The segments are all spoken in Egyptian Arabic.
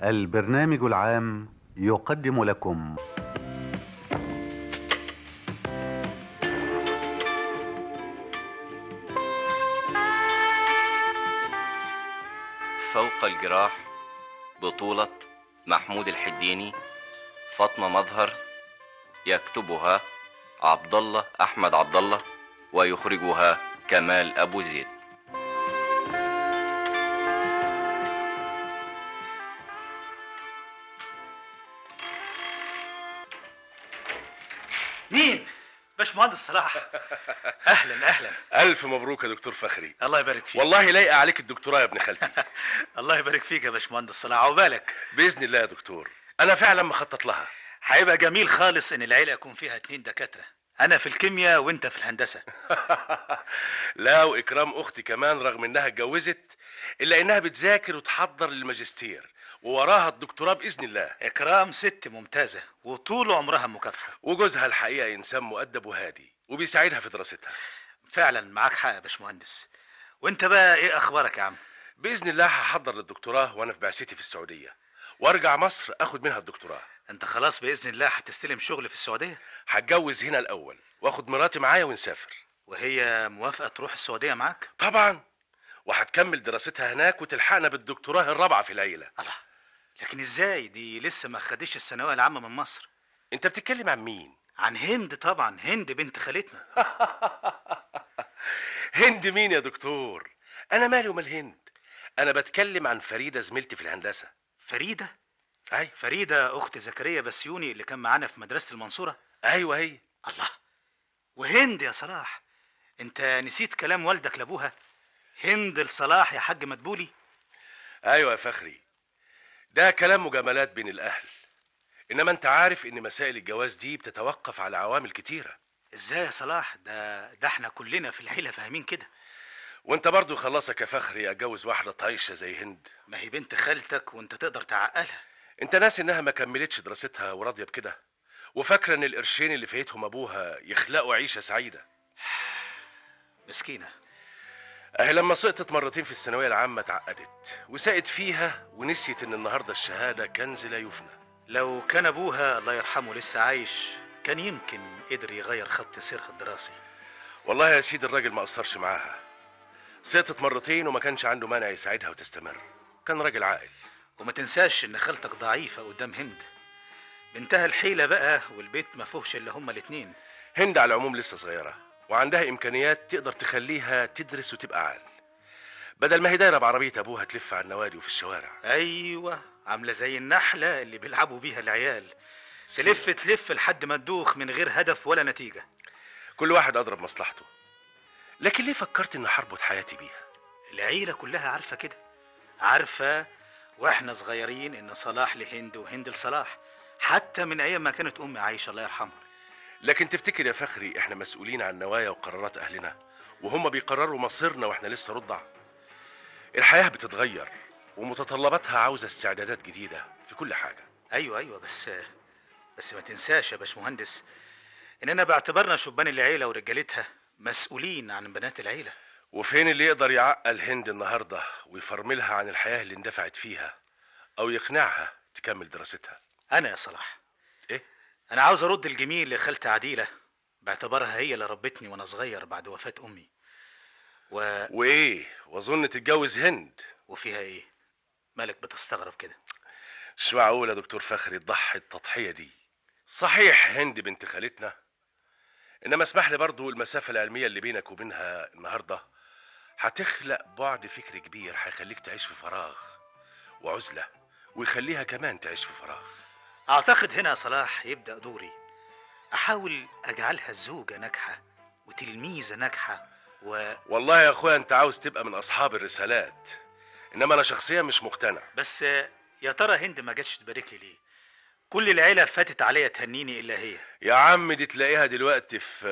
البرنامج العام يقدم لكم فوق الجراح بطولة محمود الحديني فاطمة مظهر يكتبها عبد الله أحمد عبد الله ويخرجها كمال أبو زيد مين؟ باشمهندس صلاح اهلا اهلا ألف مبروك يا دكتور فخري الله يبارك فيك والله لايقة عليك الدكتوراه يا ابن خالتي الله يبارك فيك يا باشمهندس صلاح عقبالك بإذن الله يا دكتور أنا فعلا مخطط لها هيبقى جميل خالص ان العيله يكون فيها اتنين دكاتره انا في الكيمياء وانت في الهندسه لا وإكرام أختي كمان رغم إنها اتجوزت إلا إنها بتذاكر وتحضر للماجستير ووراها الدكتوراه بإذن الله اكرام ست ممتازه وطول عمرها مكافحه وجوزها الحقيقة إنسان مؤدب وهادي وبيساعدها في دراستها فعلا معاك حق يا باشمهندس وانت بقى ايه اخبارك يا عم بإذن الله هحضر للدكتوراه وأنا في بعثتي في السعودية وأرجع مصر أخد منها الدكتوراه انت خلاص باذن الله هتستلم شغل في السعوديه هتجوز هنا الأول وأخد مراتي معايا ونسافر وهي موافقه تروح السعوديه معاك طبعا وهتكمل دراستها هناك وتلحقنا بالدكتوراه الرابعة في العيلة الله لكن ازاي دي لسه ما خدتش الثانويه العامه من مصر أنت بتتكلم عن مين؟ عن هند طبعا هند بنت خالتنا هند مين يا دكتور؟ أنا مالي ومال هند أنا بتكلم عن فريدة زميلتي في الهندسة فريده أي فريده اخت زكريا بسيوني اللي كان معانا في مدرسه المنصوره أيوة هي الله وهند يا صلاح انت نسيت كلام والدك لابوها هند لصلاح يا حاج مدبولي أيوة يا فخري ده كلام مجاملات بين الأهل إنما أنت عارف إن مسائل الجواز دي بتتوقف على عوامل كتيرة ازاي يا صلاح ده ده احنا كلنا في العيله فاهمين كده وأنت برضو يخلصك يا فخري أتجوز واحدة طايشة زي هند ما هي بنت خالتك وانت تقدر تعقلها أنت ناسي إنها ما كملتش دراستها وراضية بكده وفاكرة إن القرشين اللي فايتهم أبوها يخلقوا عيشة سعيدة مسكينه أهي لما سقطت مرتين في الثانوية العامة اتعقدت وسقت فيها ونسيت إن النهاردة الشهادة كنز لا يفنى لو كان ابوها الله يرحمه لسه عايش كان يمكن قدر يغير خط سيرها الدراسي والله يا سيدي الراجل ما قصرش معاها سقطت مرتين وما كانش عنده مانع يساعدها وتستمر كان راجل عاقل وما تنساش ان خالتك ضعيفه قدام هند بنتها الحيله بقى والبيت ما فيهوش الا هما الاتنين هند على العموم لسه صغيرة وعندها إمكانيات تقدر تخليها تدرس وتبقى عال بدل ما هي دايرة بعربية أبوها تلف على النوادي وفي الشوارع ايوه عامله زي النحله اللي بيلعبوا بيها العيال تلف تلف لحد ما تدوخ من غير هدف ولا نتيجه كل واحد أضرب مصلحته لكن ليه فكرت إن هربط حياتي بيها العيله كلها عارفه كده عارفه واحنا صغيرين ان صلاح لهند وهند لصلاح حتى من ايام ما كانت امي عايشه الله يرحمها لكن تفتكر يا فخري إحنا مسؤولين عن نوايا وقرارات أهلنا وهم بيقرروا مصيرنا وإحنا لسه رضع الحياة بتتغير ومتطلباتها عاوزة استعدادات جديدة في كل حاجة ايوه ايوه بس بس ما تنساش يا باشمهندس اننا باعتبارنا شبان العيله ورجالتها مسؤولين عن بنات العيله وفين اللي يقدر يعقل هند النهاردة ويفرملها عن الحياة اللي اندفعت فيها أو يقنعها تكمل دراستها انا يا صلاح إيه؟ انا عاوز ارد الجميل لخالتي عديله باعتبارها هي اللي ربتني وانا صغير بعد وفاه امي و... وإيه وأظن تتجوز هند وفيها ايه مالك بتستغرب كده مش معقول يا دكتور فخري تضحي التضحية دي صحيح هند بنت خالتنا إنما اسمح لي برضو المسافة العلمية اللي بينك وبينها النهاردة هتخلق بعد فكري كبير هيخليك تعيش في فراغ وعزلة ويخليها كمان تعيش في فراغ اعتقد هنا يا صلاح يبدا دوري احاول اجعلها زوجه ناجحه وتلميذه ناجحه و... والله يا أخويا أنت عاوز تبقى من أصحاب الرسالات إنما أنا شخصيا مش مقتنع بس يا ترى هند ما جاتش تبارك لي ليه كل العيله فاتت عليا تهنيني الا هي يا عم دي تلاقيها دلوقتي في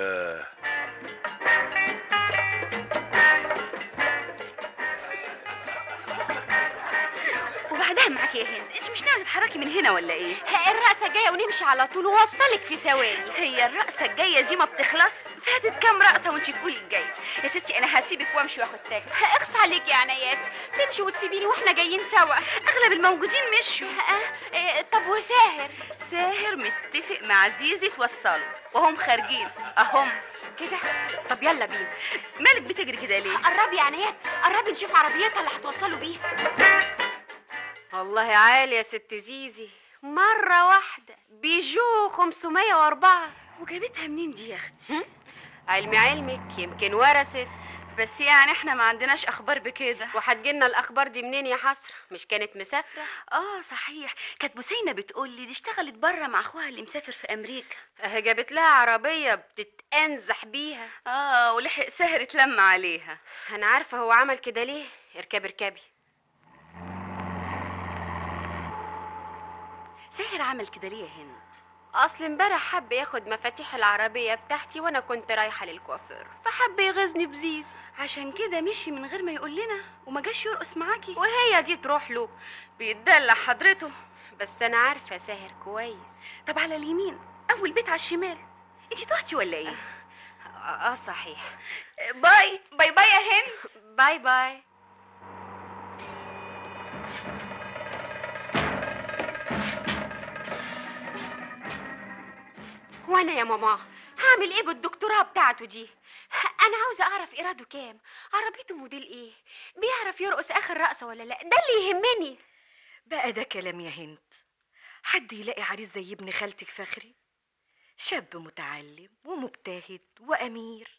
وبعدين بعدها معاكي يا هند انت مش ناويه تتحركي من هنا ولا ايه الرقصة جاية ونمشي على طول ووصلك في ثواني هي الرقصه الجايه دي ما بتخلص فاتت كام رقصه وانت تقولي الجايه يا ستي انا هسيبك وامشي واخد تاكسي اخص عليك يا عنايات تمشي وتسيبيني واحنا جايين سوا اغلب الموجودين مشوا آه، آه، طب وساهر ساهر متفق مع زيزي توصله وهم خارجين اهم كده طب يلا بينا مالك بتجري كده ليه قربي يا عنايات قربي نشوف عربيتها اللي هتوصلوا بيها والله عالي يا ست زيزي مرة واحدة بيجو 504 وجابتها منين دي يا اختي علمي علمك يمكن ورثت بس يعني احنا ما عندناش اخبار بكده وهتجيلنا الاخبار دي منين يا حسره مش كانت مسافره اه صحيح كانت بوسينه بتقول لي دي اشتغلت بره مع اخوها اللي مسافر في امريكا اه جابت لها عربيه بتتانزح بيها اه ولحق ساهر اتلم عليها انا عارفه هو عمل كده ليه اركبي اركبي ساهر عمل كده ليه يا هند اصل امبارح حب ياخد مفاتيح العربيه بتاعتي وانا كنت رايحه للكوافير فحب يغيظني بزيزي عشان كده مشي من غير ما يقول لنا وما جاش يرقص معاكي وهي دي تروح له بيتدلع حضرته بس انا عارفه ساهر كويس طب على اليمين اول بيت على الشمال انتي تهتي ولا ايه اه آه، صحيح باي باي باي يا هند باي باي وانا يا ماما هعمل ايه بالدكتوراه بتاعته دي انا عاوزه اعرف ايراده كام عربيته موديل ايه بيعرف يرقص اخر رقصه ولا لا ده اللي يهمني بقى ده كلام يا هند حد يلاقي عريس زي ابن خالتك فخري شاب متعلم ومجتهد وأمير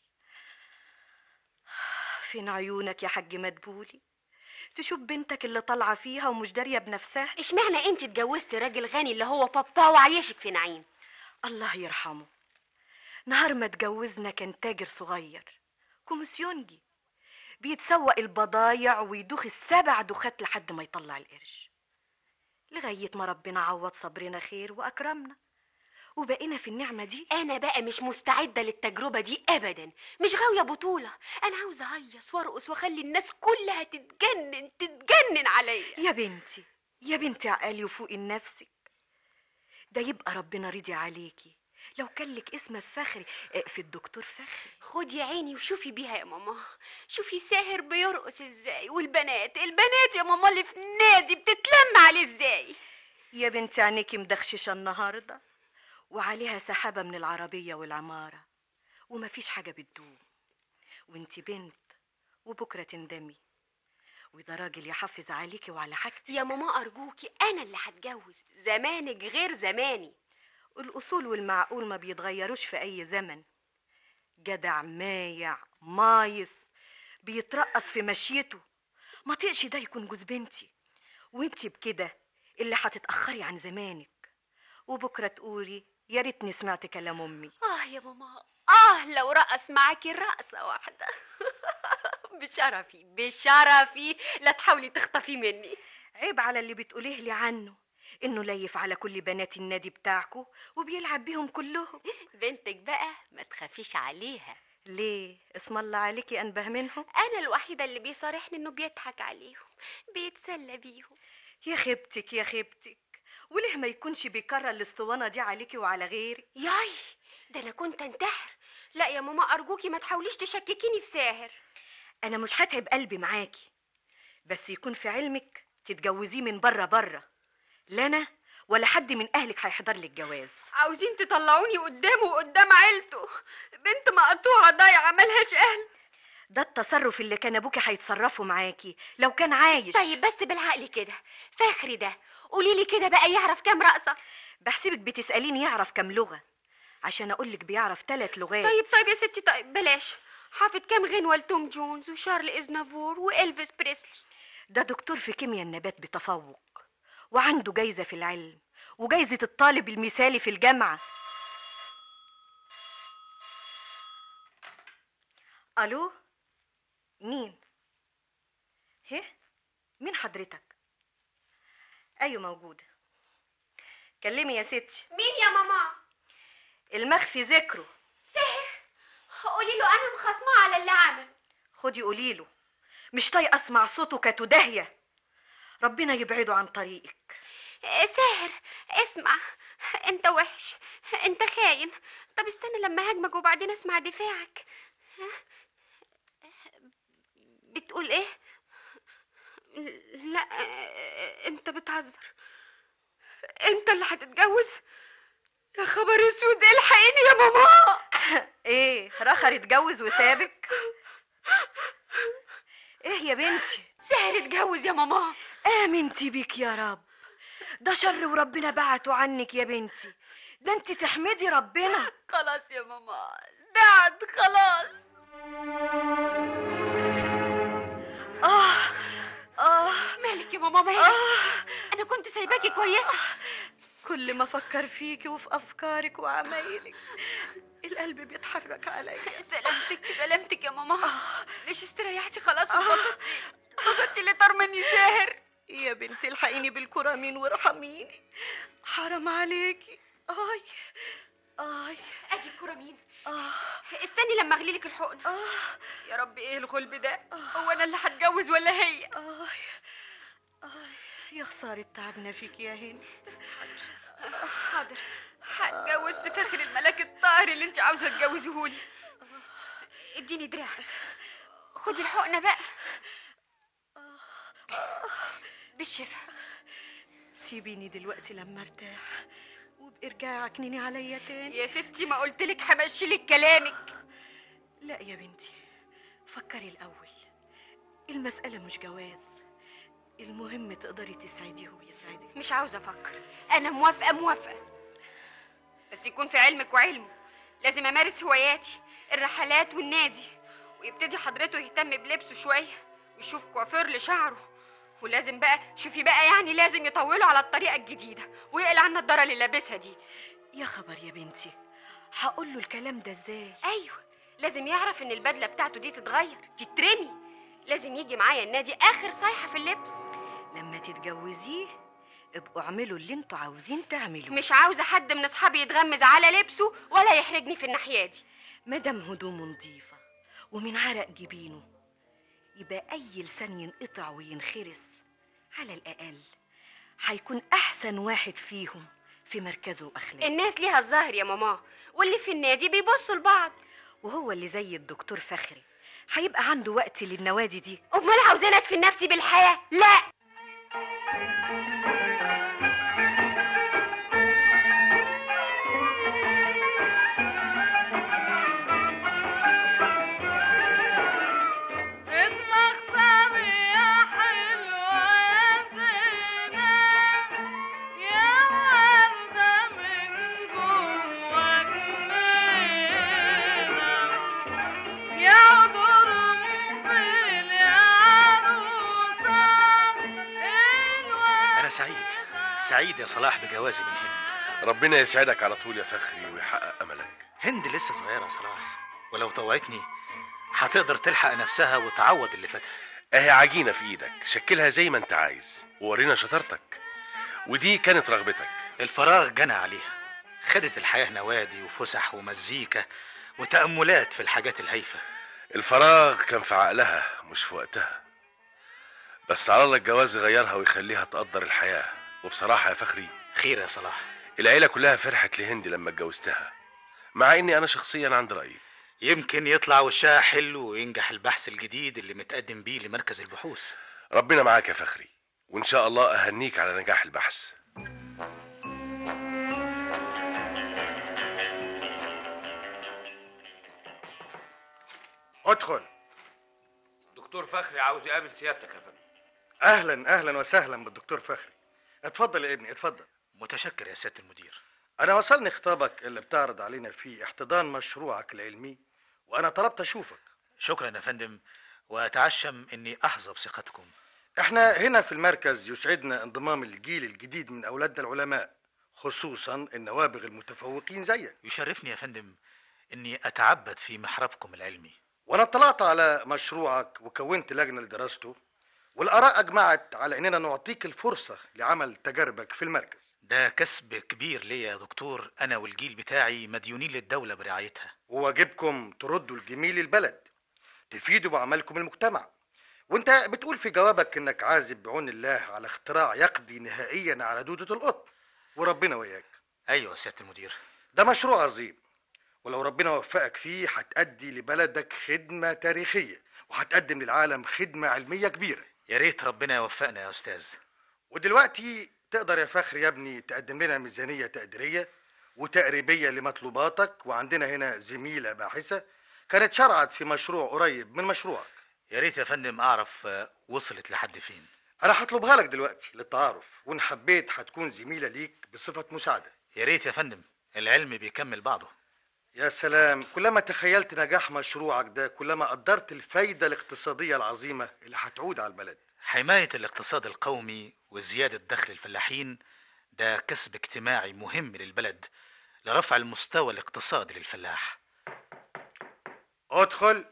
فين عيونك يا حاج مدبولي تشوف بنتك اللي طالعة فيها ومش دارية بنفسها اشمعنى انت اتجوزتي راجل غني اللي هو بابا وعايشك في نعيم الله يرحمه نهار ما اتجوزنا كان تاجر صغير كوميسيونجي بيتسوق البضايع ويدوخ السبع دوخات لحد ما يطلع القرش لغاية ما ربنا عوض صبرنا خير وأكرمنا وبقينا في النعمة دي انا بقى مش مستعده للتجربه دي ابدا مش غاويه بطوله انا عاوزه اهيص وارقص واخلي الناس كلها تتجنن تتجنن عليا يا بنتي يا بنتي عقالي وفوقي لنفسك ده يبقى ربنا رضي عليكي لو كان لك اسم فخري آه، في الدكتور فخري خدي عيني وشوفي بيها يا ماما شوفي ساهر بيرقص ازاي والبنات البنات يا ماما اللي في النادي بتتلم عليه ازاي يا بنتي عينيكي مدخششة النهاردة وعليها سحابة من العربية والعمارة ومفيش حاجة بتدوم وانتي بنت وبكرة تندمي وده راجل يحافظ عليكي وعلى حاجتك يا ماما ارجوكي انا اللي هتجوز زمانك غير زماني الأصول والمعقول ما بيتغيروش في أي زمن جدع مايع مايص بيترقص في مشيته ما طيقش ده يكون جوز بنتي وانتي بكده اللي هتتأخري عن زمانك وبكرة تقولي يا ريتني سمعت كلام أمي اه يا ماما اه لو رقص معاكي رقصه واحده بشرفي بشرفي لا تحاولي تخطفي مني عيب على اللي بتقوليه لي عنه إنه ليف على كل بنات النادي بتاعكو وبيلعب بيهم كلهم بنتك بقى ما تخافيش عليها ليه اسم الله عليكي أنبه منهم انا الوحيده اللي بيصارحني انه بيضحك عليهم بيتسلى بيهم يا خيبتك يا خيبتك وليه ما يكونش بيكرر الاسطوانة دي عليكي وعلى غيري ياي ده انا كنت انتحر لا يا ماما ارجوكي ما تحاوليش تشككيني في ساهر انا مش هتعب قلبي معاكي بس يكون في علمك تتجوزيه من بره بره لا انا ولا حد من اهلك هيحضر لك جواز عاوزين تطلعوني قدامه وقدام عيلته بنت مقطوعه ضايعه ملهاش اهل ده التصرف اللي كان ابوكي هيتصرفوا معاكي لو كان عايش طيب بس بالعقل كده فاخري ده قولي لي كده بقى يعرف كام رقصه بحسبك بتساليني يعرف كام لغه عشان اقولك بيعرف ثلاث لغات طيب طيب يا ستي طيب بلاش حافظ كام غنوه لتوم جونز وشارل ازنافور والفيس بريسلي ده دكتور في كيمياء النبات بتفوق وعنده جايزة في العلم وجايزة الطالب المثالي في الجامعة ألو مين هه مين حضرتك أيوة موجودة كلمي يا ستي مين يا ماما المخفي ذكره ساهر قولي له انا مخصمه على اللي عمل خدي قوليله مش طايقة اسمع صوته كتدهية ربنا يبعده عن طريقك آه، ساهر اسمع انت وحش انت خاين طب استنى لما هاجمك وبعدين اسمع دفاعك ها؟ بتقول ايه لا آه، انت بتهزر انت اللي هتتجوز يا خبر اسود الحقيني يا ماما ايه رخر اتجوز وسابك ايه يا بنتي ساهر اتجوز يا ماما امنتي بيك يا رب ده شر وربنا بعته عنك يا بنتي ده انت تحمدي ربنا خلاص يا ماما دعت خلاص اه اه مالك يا ماما مالك اه انا كنت سايباكي كويسه كل ما افكر فيكي وفي افكارك وعمايلك القلب بيتحرك عليا سلامتك سلامتك يا ماما مش استريحتي خلاص وانبسطتي انبسطتي اللي طار مني ساهر يا بنتي الحقيني بالكرامين وارحميني حرام عليكي اي اي ادي الكرامين اه استني لما اغلي لك الحقن اه يا رب ايه الغلب ده هو انا اللي هتجوز ولا هي آه آه يا خسارة تعبنا فيك يا هند حاضر هتجوز فخر الملاك الطاهر اللي انت عاوزه تجوزهولي اديني دراعك خدي الحقنه بقى بالشفا سيبيني دلوقتي لما ارتاح وابقي ارجعي عكنيني عليا تاني يا ستي ما قلتلك همشيلك كلامك لا يا بنتي فكري الأول المسألة مش جواز المهم تقدري تسعديه ويسعدك مش عاوزه افكر انا موافقه موافقه بس يكون في علمك وعلمه لازم امارس هواياتي الرحلات والنادي ويبتدي حضرته يهتم بلبسه شويه ويشوف كوافير لشعره ولازم بقى شوفي بقى يعني لازم يطوله على الطريقه الجديده ويقلع النضاره اللي لابسها دي يا خبر يا بنتي هقول له الكلام ده ازاي ايوه لازم يعرف ان البدله بتاعته دي تتغير تترمي لازم يجي معايا النادي اخر صيحه في اللبس لما تتجوزيه ابقوا اعملوا اللي انتوا عاوزين تعملوه مش عاوزه حد من اصحابي يتغمز على لبسه ولا يحرجني في الناحيه دي مادام هدومه نظيفة ومن عرق جبينه يبقى أي لسان ينقطع وينخرس على الأقل هيكون أحسن واحد فيهم في مركزه وأخلاقه الناس ليها الظاهر يا ماما واللي في النادي بيبصوا لبعض وهو اللي زي الدكتور فخري هيبقى عنده وقت للنوادي دي امال عاوزاني ادفن نفسي بالحياه لا انا سعيد سعيد يا صلاح بجوازي من هند ربنا يسعدك على طول يا فخري ويحقق املك هند لسه صغيره يا صلاح ولو طوعتني هتقدر تلحق نفسها وتعوض اللي فاتها اهي عجينه في ايدك شكلها زي ما انت عايز وورينا شطارتك ودي كانت رغبتك الفراغ جنى عليها خدت الحياه نوادي وفسح ومزيكا وتاملات في الحاجات الهايفه الفراغ كان في عقلها مش في وقتها بس على الله الجواز يغيرها ويخليها تقدر الحياه وبصراحه يا فخري خير يا صلاح العيله كلها فرحت لهند لما اتجوزتها مع اني انا شخصيا عندي رايي يمكن يطلع وشها حلو وينجح البحث الجديد اللي متقدم بيه لمركز البحوث ربنا معاك يا فخري وان شاء الله اهنيك على نجاح البحث ادخل دكتور فخري عاوز يقابل سيادتك يا فندم اهلا اهلا وسهلا بالدكتور فخري اتفضل يا ابني اتفضل متشكر يا سياده المدير انا وصلني خطابك اللي بتعرض علينا فيه احتضان مشروعك العلمي وانا طلبت اشوفك شكرا يا فندم واتعشم اني احظى بثقتكم احنا هنا في المركز يسعدنا انضمام الجيل الجديد من اولادنا العلماء خصوصا النوابغ المتفوقين زيك يشرفني يا فندم اني اتعبد في محرابكم العلمي وانا اطلعت على مشروعك وكونت لجنه لدراسته والاراء اجمعت على اننا نعطيك الفرصه لعمل تجاربك في المركز ده كسب كبير ليا يا دكتور انا والجيل بتاعي مديونين للدوله برعايتها وواجبكم تردوا الجميل البلد تفيدوا بعملكم المجتمع وانت بتقول في جوابك انك عازب بعون الله على اختراع يقضي نهائيا على دودة القطن وربنا وياك ايوه يا سياده المدير ده مشروع عظيم ولو ربنا وفقك فيه هتأدي لبلدك خدمة تاريخية وهتقدم للعالم خدمة علمية كبيرة يا ريت ربنا يوفقنا يا استاذ ودلوقتي تقدر يا فخر يا ابني تقدم لنا ميزانية تقديرية وتقريبية لمطلوباتك وعندنا هنا زميلة باحثة كانت شرعت في مشروع قريب من مشروعك يا ريت يا فندم اعرف آه، وصلت لحد فين انا هطلبها لك دلوقتي للتعارف وان حبيت هتكون زميلة ليك بصفة مساعدة يا ريت يا فندم العلم بيكمل بعضه يا سلام كلما تخيلت نجاح مشروعك ده كلما قدرت الفايدة الاقتصادية العظيمة اللي هتعود على البلد حماية الاقتصاد القومي وزيادة دخل الفلاحين ده كسب اجتماعي مهم للبلد لرفع المستوى الاقتصادي للفلاح ادخل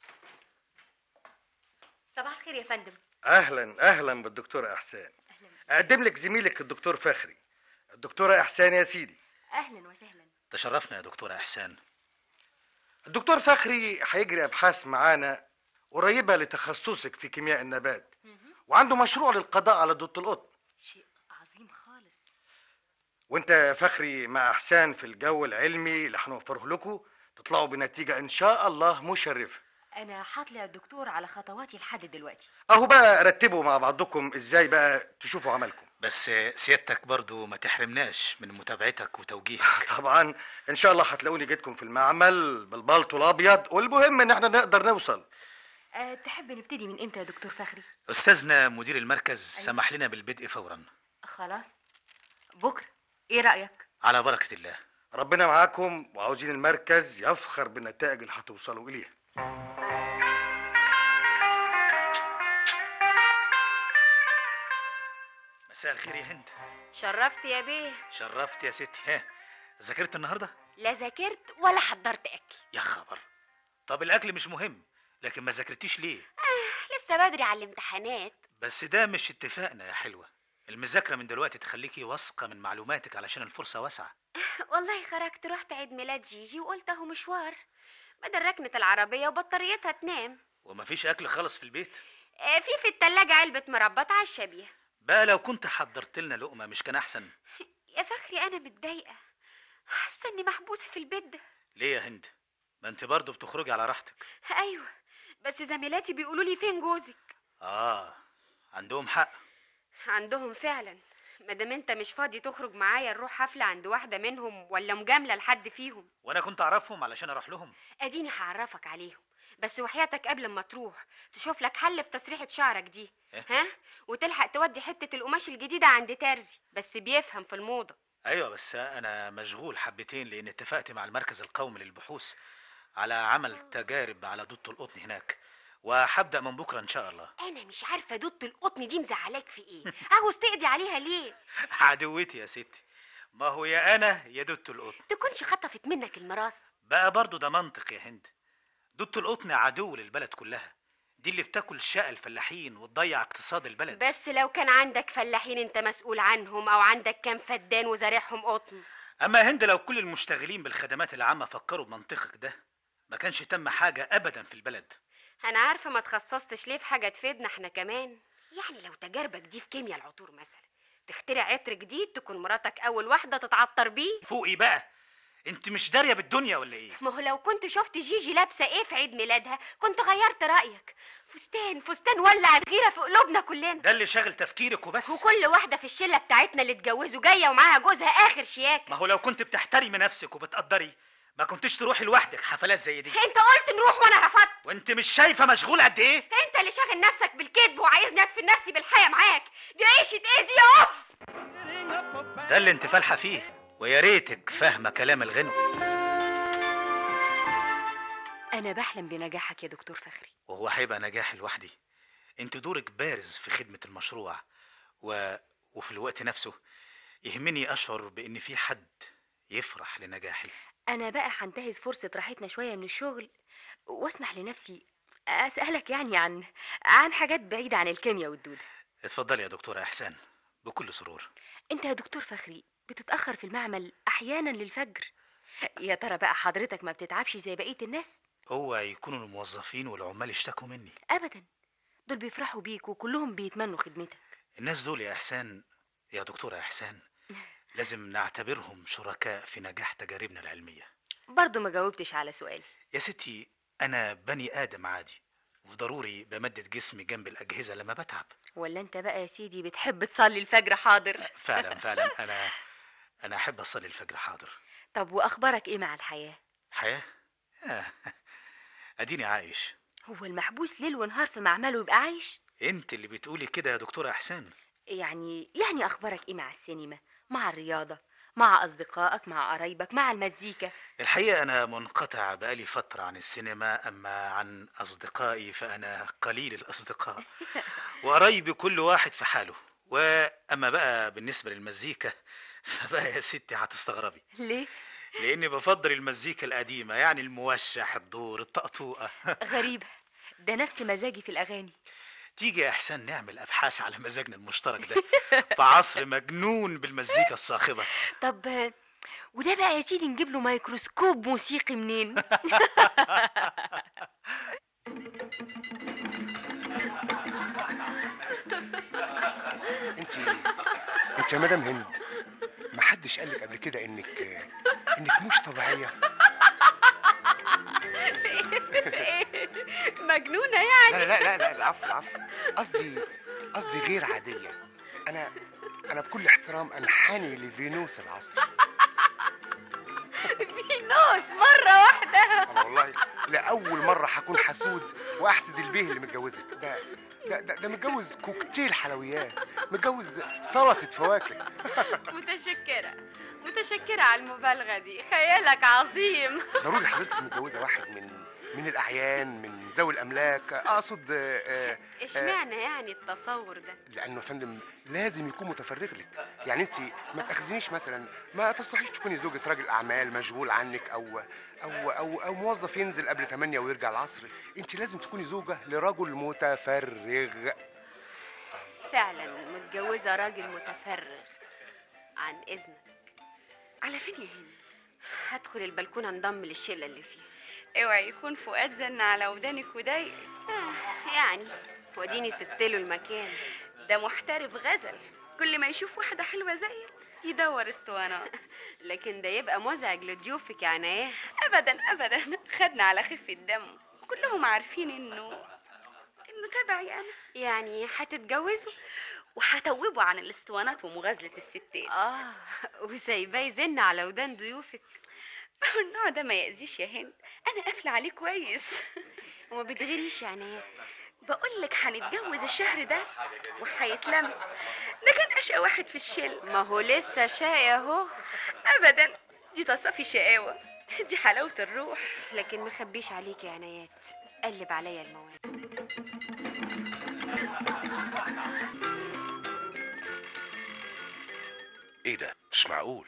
صباح الخير يا فندم اهلا اهلا بالدكتورة احسان اقدم لك زميلك الدكتور فخري الدكتورة احسان يا سيدي اهلا وسهلا تشرفنا يا دكتورة احسان الدكتور فخري هيجري ابحاث معانا قريبة لتخصصك في كيمياء النبات وعنده مشروع للقضاء على دوت القطن شيء عظيم خالص وانت يا فخري مع احسان في الجو العلمي اللي هنوفره لكم تطلعوا بنتيجة ان شاء الله مشرفة انا هطلع الدكتور على خطواتي لحد دلوقتي اهو بقى رتبوا مع بعضكم ازاي بقى تشوفوا عملكم بس سيادتك برضو ما تحرمناش من متابعتك وتوجيهك طبعا ان شاء الله هتلاقوني جيتكم في المعمل بالبلطو الابيض والمهم ان احنا نقدر نوصل أه تحب نبتدي من امتى يا دكتور فخري استاذنا مدير المركز سمح لنا بالبدء فورا خلاص بكره ايه رايك على بركة الله ربنا معاكم وعاوزين المركز يفخر بالنتائج اللي هتوصلوا اليها مساء الخير يا هند شرفت يا بيه شرفت يا ستي ها ذاكرت النهارده لا ذاكرت ولا حضرت اكل يا خبر طب الاكل مش مهم لكن ما ذاكرتيش ليه لسه بدري على الامتحانات بس ده مش اتفاقنا يا حلوة المذاكرة من دلوقتي تخليكي واثقة من معلوماتك علشان الفرصة واسعة والله خرجت رحت عيد ميلاد جيجي وقلت اهو مشوار بدل ركنة العربية وبطاريتها تنام ومفيش أكل خالص في البيت آه، في في التلاجة علبة مربى عشا بيها بقى لو كنت حضرت لنا لقمة مش كان أحسن يا فخري انا متضايقة حاسة اني محبوسة في البيت ده ليه يا هند ما انت برضه بتخرجي على راحتك ايوه بس زميلاتي بيقولوا لي فين جوزك آه عندهم حق عندهم فعلا مادام انت مش فاضي تخرج معايا نروح حفلة عند واحدة منهم ولا مجاملة لحد فيهم وأنا كنت أعرفهم علشان أروح لهم اديني هعرفك عليهم بس وحياتك قبل ما تروح تشوف لك حل في تسريحة شعرك دي إيه؟ ها وتلحق تودي حتة القماش الجديدة عند ترزي بس بيفهم في الموضة أيوة بس أنا مشغول حبتين لأن اتفقت مع المركز القومي للبحوث على عمل تجارب على دوت القطن هناك وهبدأ من بكرة إن شاء الله انا مش عارفة دوت القطن دي مزعلاك في ايه عاوز تقضي عليها ليه عدوتي يا ستي ما هو يا أنا يا دوت القطن تكونش خطفت منك الميراث بقى برضو ده منطق يا هند دوت القطن عدو للبلد كلها دي اللي بتاكل شقى الفلاحين وتضيع اقتصاد البلد بس لو كان عندك فلاحين انت مسؤول عنهم او عندك كام فدان وزارعهم قطن اما يا هند لو كل المشتغلين بالخدمات العامة فكروا بمنطقك ده ما كانش تم حاجة ابدا في البلد انا عارفه ما تخصصتش ليه في حاجه تفيدنا احنا كمان يعني لو تجاربك دي في كيمياء العطور مثلا تخترع عطر جديد تكون مراتك اول واحده تتعطر بيه فوقي بقى انت مش دارية بالدنيا ولا ايه ما هو لو كنت شفت جيجي لابسه ايه في عيد ميلادها كنت غيرت رايك فستان فستان ولع الغيره في قلوبنا كلنا ده اللي شاغل تفكيرك وبس وكل واحده في الشله بتاعتنا اللي اتجوزوا جايه ومعاها جوزها اخر شياكه ما هو لو كنت بتحترمي نفسك وبتقدري ما كنتش تروحي لوحدك حفلات زي دي انت قلت نروح وانا رفضت وانت مش شايفة مشغول قد ايه انت اللي شاغل نفسك بالكذب وعايزني ادفن نفسي بالحياه معاك دي عيشه ايه دي يا اوف ده اللي انت فالحة فيه ويا ريتك فاهمة كلام الغنوة انا بحلم بنجاحك يا دكتور فخري وهو هيبقى نجاح لوحدي انت دورك بارز في خدمة المشروع و... وفي الوقت نفسه يهمني اشعر بان في حد يفرح لنجاحي انا بقى هنتهز فرصه راحتنا شويه من الشغل واسمح لنفسي اسالك يعني عن عن حاجات بعيده عن الكيمياء والدوده اتفضلي يا دكتورة احسان بكل سرور انت يا دكتور فخري بتتاخر في المعمل احيانا للفجر يا ترى بقى حضرتك ما بتتعبش زي بقيه الناس اوعى يكونوا الموظفين والعمال اشتكوا مني ابدا دول بيفرحوا بيك وكلهم بيتمنوا خدمتك الناس دول يا إحسان يا دكتورة إحسان لازم نعتبرهم شركاء في نجاح تجاربنا العلمية برضه ما جاوبتش على سؤالي يا ستي أنا بني آدم عادي وضروري بمدد جسمي جنب الأجهزة لما بتعب ولا انت بقى يا سيدي بتحب تصلي الفجر حاضر فعلا فعلا أنا أنا أحب أصلي الفجر حاضر طب واخبارك ايه مع الحياه حياة آه. أديني عايش هو المحبوس ليل ونهار في معمله يبقى عايش أنت اللي بتقولي كده يا دكتورة إحسان يعني يعني اخبارك ايه مع السينما مع الرياضه مع اصدقائك مع قرايبك مع المزيكا الحقيقة أنا منقطع بقالي فترة عن السينما أما عن أصدقائي فأنا قليل الأصدقاء وقرايبي كل واحد في حاله وأما بقى بالنسبة للمزيكا فبقى يا ستي هتستغربي ليه لأني بفضل المزيكا القديمة يعني الموشح الدور الطقطوقة غريبه ده نفس مزاجي في الاغاني تيجي يا إحسان نعمل أبحاث على مزاجنا المشترك ده في عصر مجنون بالمزيكا الصاخبة طب آه، وده بقى يا سيدي نجيب له ميكروسكوب موسيقي منين انت انت يا مدام هند ما حدش قال لك قبل كده انك انك مش طبيعيه مجنونة لا يعني لا لا لا العفو العفو قصدي قصدي غير عاديه انا انا بكل احترام انحني لفينوس العصر فينوس مرة واحدة انا والله لاول مره هكون حسود واحسد البيه اللي متجوزك ده ده ده, ده متجوز كوكتيل حلويات متجوز سلطه فواكه متشكرة متشكرة على المبالغة دي خيالك عظيم ضروري حضرتك متجوزه واحد من من الاعيان من ذوي الاملاك اقصد آه، آه، اشمعنى يعني التصور ده لانه يا فندم لازم يكون متفرغ لك يعني انت ما تاخذنيش مثلا ما تصلحيش تكوني زوجة راجل اعمال مشغول عنك او او او او موظف ينزل قبل 8 ويرجع العصر انت لازم تكوني زوجة لرجل متفرغ فعلا متجوزة راجل متفرغ عن إذنك على فين يا هند هدخل البلكونة انضم للشلة اللي فيها اوعي يكون فؤاد زن على ودانك وضايقك آه يعني وديني سبتله المكان ده محترف غزل كل ما يشوف واحدة حلوة زيك يدور اسطوانات لكن ده يبقى مزعج لضيوفك يا عنايات ابدا ابدا خدنا على خفة دم كلهم عارفين انه انه تبعي انا يعني هتتجوزوا وهتوبوا عن الاسطوانات ومغازلة الستات اه وسايباه يزن على ودان ضيوفك ما هو النوع ده ما يأذيش يا هند انا قافلة عليه كويس وما بتغيريش يا عنايات بقول لك هنتجوز الشهر ده وهيتلم ده كان اشقى واحد في الشل ما هو لسه شقي اهو ابدا دي تصفي شقاوة دي حلاوة الروح لكن مخبيش عليك يا عنايات قلب عليا المواد ايه ده مش معقول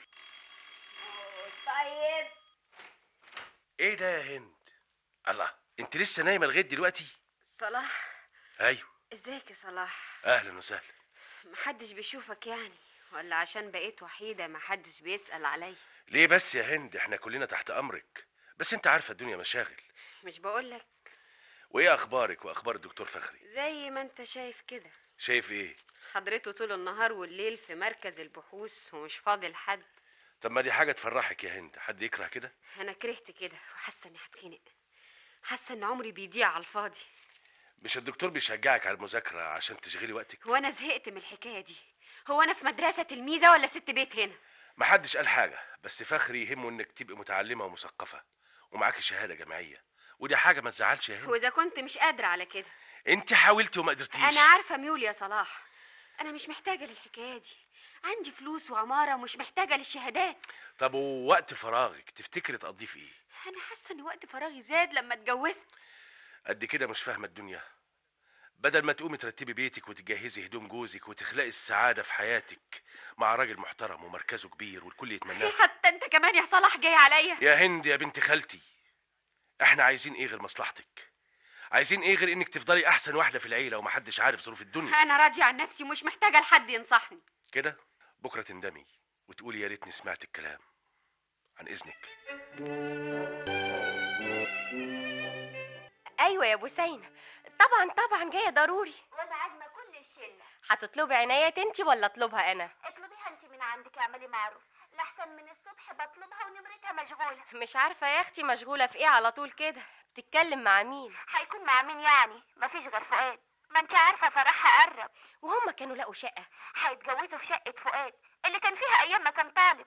طيب ايه ده يا هند الله انت لسه نايمه لغايه دلوقتي صلاح ايوه ازيك يا صلاح اهلا وسهلا محدش بيشوفك يعني ولا عشان بقيت وحيدة محدش بيسأل عليا ليه بس يا هند احنا كلنا تحت امرك بس انت عارفه الدنيا مشاغل مش بقولك وايه اخبارك واخبار الدكتور فخري زي ما انت شايف كده شايف ايه حضرته طول النهار والليل في مركز البحوث ومش فاضي لحد طب ما دي حاجه تفرحك يا هند حد يكره كده انا كرهت كده وحاسه اني هتخنق حاسه ان عمري بيضيع على الفاضي مش الدكتور بيشجعك على المذاكره عشان تشغلي وقتك هو انا زهقت من الحكايه دي هو انا في مدرسه تلميذه ولا ست بيت هنا محدش قال حاجه بس فخري يهمه انك تبقي متعلمه ومثقفه ومعاكي شهاده جامعيه ودي حاجه ما تزعلش يا هند واذا كنت مش قادره على كده انت حاولتي وما قدرتيش انا عارفه ميولي يا صلاح انا مش محتاجه للحكايه دي عندي فلوس وعماره ومش محتاجه للشهادات طب ووقت فراغك تفتكري تقضيه في ايه انا حاسه ان وقت فراغي زاد لما اتجوزت قد كده مش فاهمه الدنيا بدل ما تقومي ترتبي بيتك وتجهزي هدوم جوزك وتخلقي السعاده في حياتك مع راجل محترم ومركزه كبير والكل يتمناه حتى انت كمان يا صلاح جاي عليا يا هند يا بنت خالتي احنا عايزين ايه غير مصلحتك عايزين ايه غير انك تفضلي احسن واحده في العيله ومحدش عارف ظروف الدنيا انا راضيه عن نفسي ومش محتاجه لحد ينصحني كده بكره تندمي وتقولي يا ريتني سمعت الكلام عن اذنك ايوه يا بوسينة طبعا طبعا جايه ضروري وانا عازمه كل الشله هتطلبي عنايات انت ولا اطلبها انا اطلبيها انت من عندك اعملي معروف لحسن من الصبح بطلبها ونمرتها مشغوله مش عارفه يا اختي مشغوله في ايه على طول كده بتتكلم مع مين هيكون مع مين يعني مفيش غير فؤاد ما انت عارفه فرحها قرب وهم كانوا لقوا شقه هيتجوزوا في شقه فؤاد اللي كان فيها ايام ما كان طالب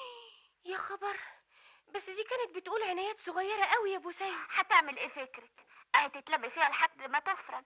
يا خبر بس دي كانت بتقول عنايات صغيره قوي يا بوسينة هتعمل ايه فكرك اهي تتلبي فيها لحد ما تفرج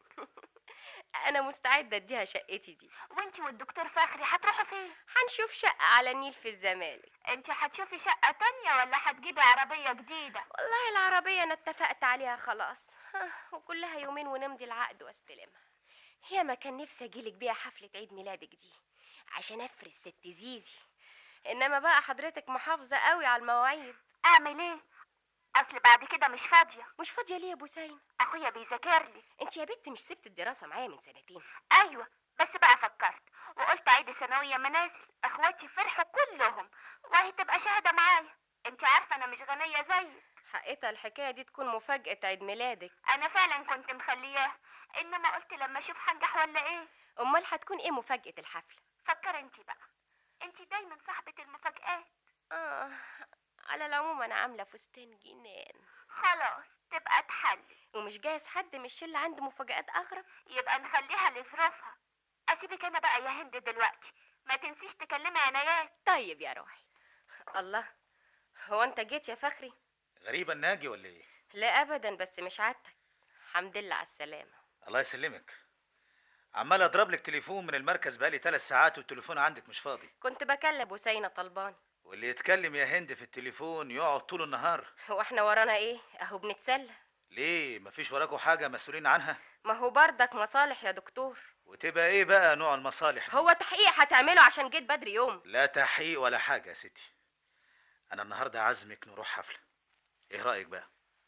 انا مستعده اديها شقتي دي وانت والدكتور فخري هتروحوا فين هنشوف شقه على النيل في الزمالك انت هتشوفي شقه تانية ولا هتجيبي عربيه جديده والله العربيه انا اتفقت عليها خلاص ها، وكلها يومين ونمضي العقد واستلمها يا ما كان نفسي اجيلك بيها حفله عيد ميلادك دي عشان افرز ست زيزي انما بقى حضرتك محافظه قوي على المواعيد اعمل ايه اصل بعد كده مش فاضيه مش فاضيه ليه يا بوسين اخويا بيذاكر لي انت يا بنت مش سبت الدراسه معايا من سنتين ايوه بس بقى فكرت وقلت عيد الثانويه منازل اخواتي فرحوا كلهم وهي تبقى شهاده معايا انت عارفه انا مش غنيه زيك حقيقة الحكايه دي تكون مفاجاه عيد ميلادك انا فعلا كنت مخلياه انما قلت لما اشوف هنجح ولا ايه امال هتكون ايه مفاجاه الحفله فكر انت بقى انت دايما صاحبه المفاجآت اه على العموم انا عامله فستان جنان خلاص تبقى تحلي ومش جايز حد من الشله عنده مفاجآت اغرب يبقى نخليها لظروفها اسيبك انا بقى يا هند دلوقتي ما تنسيش تكلمي عنايات طيب يا روحي الله هو انت جيت يا فخري غريبة الناجي ولا ايه لا ابدا بس مش عادتك الحمد لله على السلامه الله يسلمك عمال اضرب لك تليفون من المركز بقالي ثلاث ساعات والتليفون عندك مش فاضي كنت بكلم بوسينة طلباني واللي يتكلم يا هند في التليفون يقعد طول النهار هو احنا ورانا ايه اهو بنتسلى ليه مفيش وراكوا حاجة مسؤولين عنها ما هو بردك مصالح يا دكتور وتبقى ايه بقى نوع المصالح دي؟ هو تحقيق هتعمله عشان جيت بدري يوم لا تحقيق ولا حاجة يا ستي أنا النهاردة عازمك نروح حفلة إيه رأيك بقى؟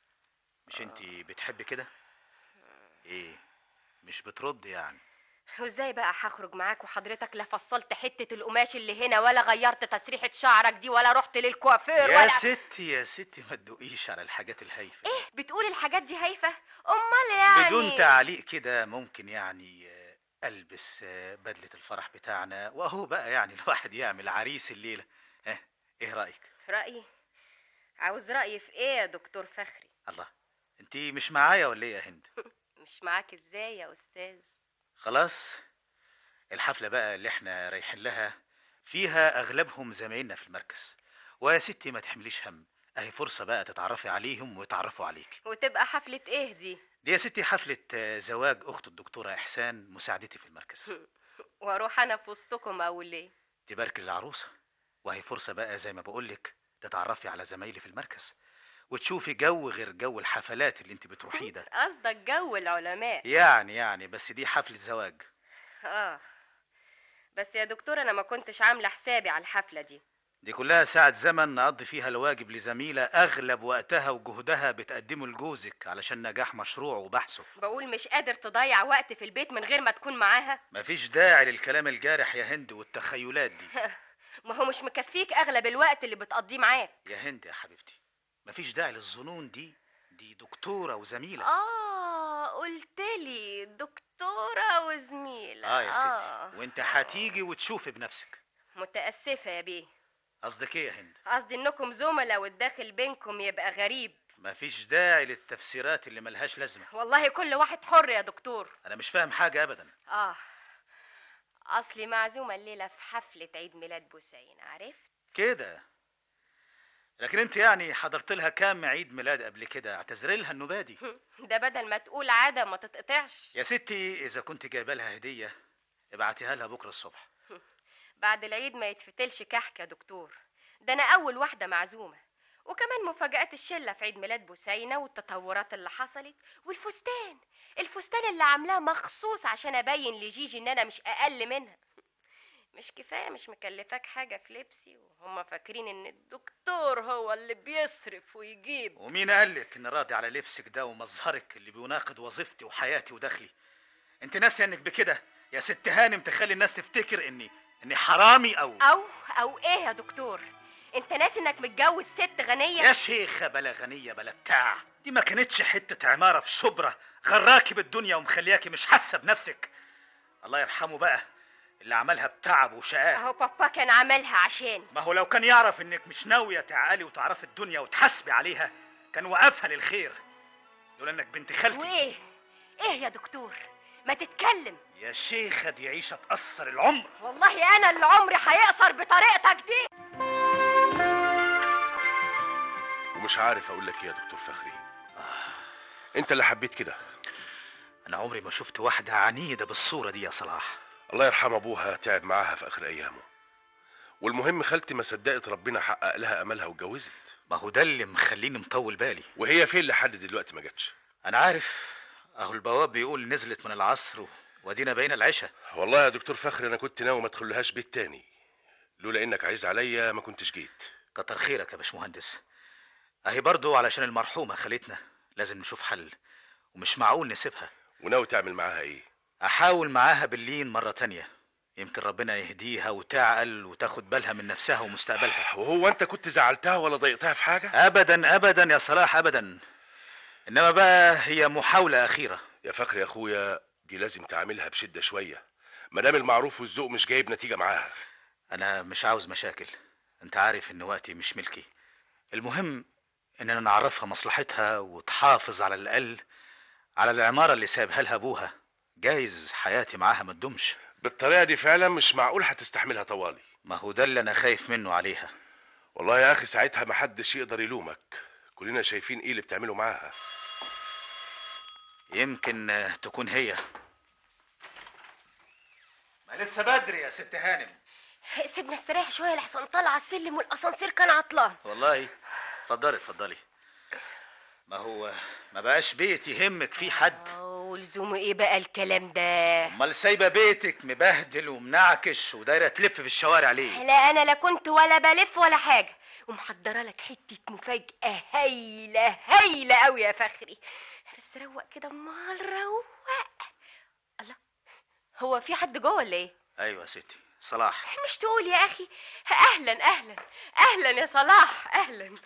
مش أنتي بتحبي كده؟ إيه؟ مش بترد يعني وازاي بقى هخرج معاك وحضرتك لا فصلت حته القماش اللي هنا ولا غيرت تسريحه شعرك دي ولا رحت للكوافير يا ولا ستي يا ستي ما تدوقيش على الحاجات الهايفة ايه بتقول الحاجات دي هايفه امال يعني بدون تعليق كده ممكن يعني آه، ألبس آه، بدلة الفرح بتاعنا وأهو بقى يعني الواحد يعمل عريس الليلة ها إيه رأيك؟ رايي عاوز رايي في ايه يا دكتور فخري الله أنتي مش معايا ولا إيه يا هند؟ مش معاك ازاي يا استاذ خلاص الحفلة بقى اللي احنا رايحين لها فيها أغلبهم زمايلنا في المركز ويا ستي ما تحمليش هم أهي فرصة بقى تتعرفي عليهم ويتعرفوا عليك وتبقى حفله ايه دي دي يا ستي حفلة آه، زواج أخت الدكتورة إحسان مساعدتي في المركز واروح انا في وسطكم او ليه تبارك للعروسة وهي فرصة بقى زي ما بقولك تتعرفي على زمايلي في المركز وتشوفي جو غير جو الحفلات اللي انت بتروحيه ده قصدك جو العلماء يعني يعني بس دي حفلة زواج اه بس يا دكتور انا ما كنتش عامله حسابي على الحفله دي دي كلها ساعة زمن نقضي فيها الواجب لزميلة أغلب وقتها وجهدها بتقدمه لجوزك علشان نجاح مشروعه وبحثه بقول مش قادر تضيع وقت في البيت من غير ما تكون معاها مفيش داعي للكلام الجارح يا هند والتخيلات دي ما هو مش مكفيك اغلب الوقت اللي بتقضيه معاك يا هند يا حبيبتي مفيش داعي للظنون دي دي دكتورة وزميلة اه قلت لي دكتوره وزميله اه يا ستي وانت هتيجي وتشوفي بنفسك متاسفه يا بيه قصدك ايه يا هند قصدي انكم زملاء والداخل بينكم يبقى غريب مفيش داعي للتفسيرات اللي ملهاش لازمة والله كل واحد حر يا دكتور أنا مش فاهم حاجة أبدا اه اصلي معزومه الليله في حفله عيد ميلاد بوسين عرفت كده لكن انت يعني حضرت لها كام عيد ميلاد قبل كده اعتذري لها النوبة دي ده بدل ما تقول عاده ما تتقطعش يا ستي إذا كنت جايبة لها هدية ابعتيها لها بكرة الصبح بعد العيد ما يتفتلش كحك يا دكتور ده انا اول واحده معزومه وكمان مفاجآت الشلة في عيد ميلاد بوسينة والتطورات اللي حصلت والفستان الفستان اللي عاملاه مخصوص عشان ابين لجيجي ان انا مش اقل منها مش كفايه مش مكلفاك حاجه في لبسي وهم فاكرين ان الدكتور هو اللي بيصرف ويجيب ومين قالك ان راضي على لبسك ده ومظهرك اللي بيناقض وظيفتي وحياتي ودخلي انت ناسيه انك بكده يا ست هانم تخلي الناس تفتكر اني اني حرامي او او او ايه يا دكتور انت ناسي انك متجوز ست غنيه يا شيخة بلا غنية بلا بتاع دي ما كانتش حتة عمارة في شبرا غراكي بالدنيا ومخلياكي مش حاسة بنفسك الله يرحمه بقى اللي عملها بتعب وشقاء اهو بابا كان عملها عشان ما هو لو كان يعرف انك مش ناوية تعقلي وتعرفي الدنيا وتحاسبي عليها كان وقفها للخير لولا انك بنت خالتي وايه ايه يا دكتور ما تتكلم يا شيخة دي عيشة تأثر العمر والله انا اللي عمري هيقصر بطريقتك دي ومش عارف اقول لك ايه يا دكتور فخري انت اللي حبيت كده انا عمري ما شفت واحدة عنيدة بالصورة دي يا صلاح الله يرحم ابوها تعب معاها في اخر ايامه والمهم خالتي ما صدقت ربنا حقق لها املها واتجوزت ما هو ده اللي مخليني مطول بالي وهي فين لحد دلوقتي ما جاتش انا عارف اهو البواب بيقول نزلت من العصر و- وادينا بقينا العشاء والله يا دكتور فخري انا كنت ناوي ما ادخلهاش بيت تاني لولا انك عايز عليا ما كنتش جيت كتر خيرك يا باشمهندس اهي برضو علشان المرحومة خالتنا لازم نشوف حل ومش معقول نسيبها وناوي تعمل معاها ايه احاول معاها باللين مرة تانية يمكن ربنا يهديها وتعقل وتاخد بالها من نفسها ومستقبلها وهو انت كنت زعلتها ولا ضايقتها في حاجة ابدا ابدا يا صلاح ابدا انما بقى هي محاولة اخيرة يا فخري يا اخويا دي لازم تعاملها بشدة شوية مادام المعروف والذوق مش جايب نتيجة معاها انا مش عاوز مشاكل انت عارف ان وقتي مش ملكي المهم اننا نعرفها مصلحتها وتحافظ على الاقل على العمارة اللي سايبها لها ابوها جايز حياتي معاها ما تدومش بالطريقة دي فعلا مش معقول هتستحملها طوالي ما هو ده اللي انا خايف منه عليها والله يا اخي ساعتها محدش يقدر يلومك كلنا شايفين ايه اللي بتعمله معاها يمكن آه، تكون هي ما لسه بدري يا ست هانم سيبنا استريح شويه لحسن طالع السلم والاسانسير كان عطلان والله اتفضلي اتفضلي ما هو ما بقاش بيت يهمك فيه حد ولزومه ايه بقى الكلام ده امال سايبه بيتك مبهدل ومنعكش ودايره تلف في الشوارع ليه لا انا لا كنت ولا بلف ولا حاجه ومحضره لك حته مفاجاه هايله هايله قوي يا فخري بس روق كده امال روق الله هو في حد جوه ولا ايه ايوه يا ستي صلاح مش تقول يا اخي اهلا اهلا اهلا يا صلاح اهلا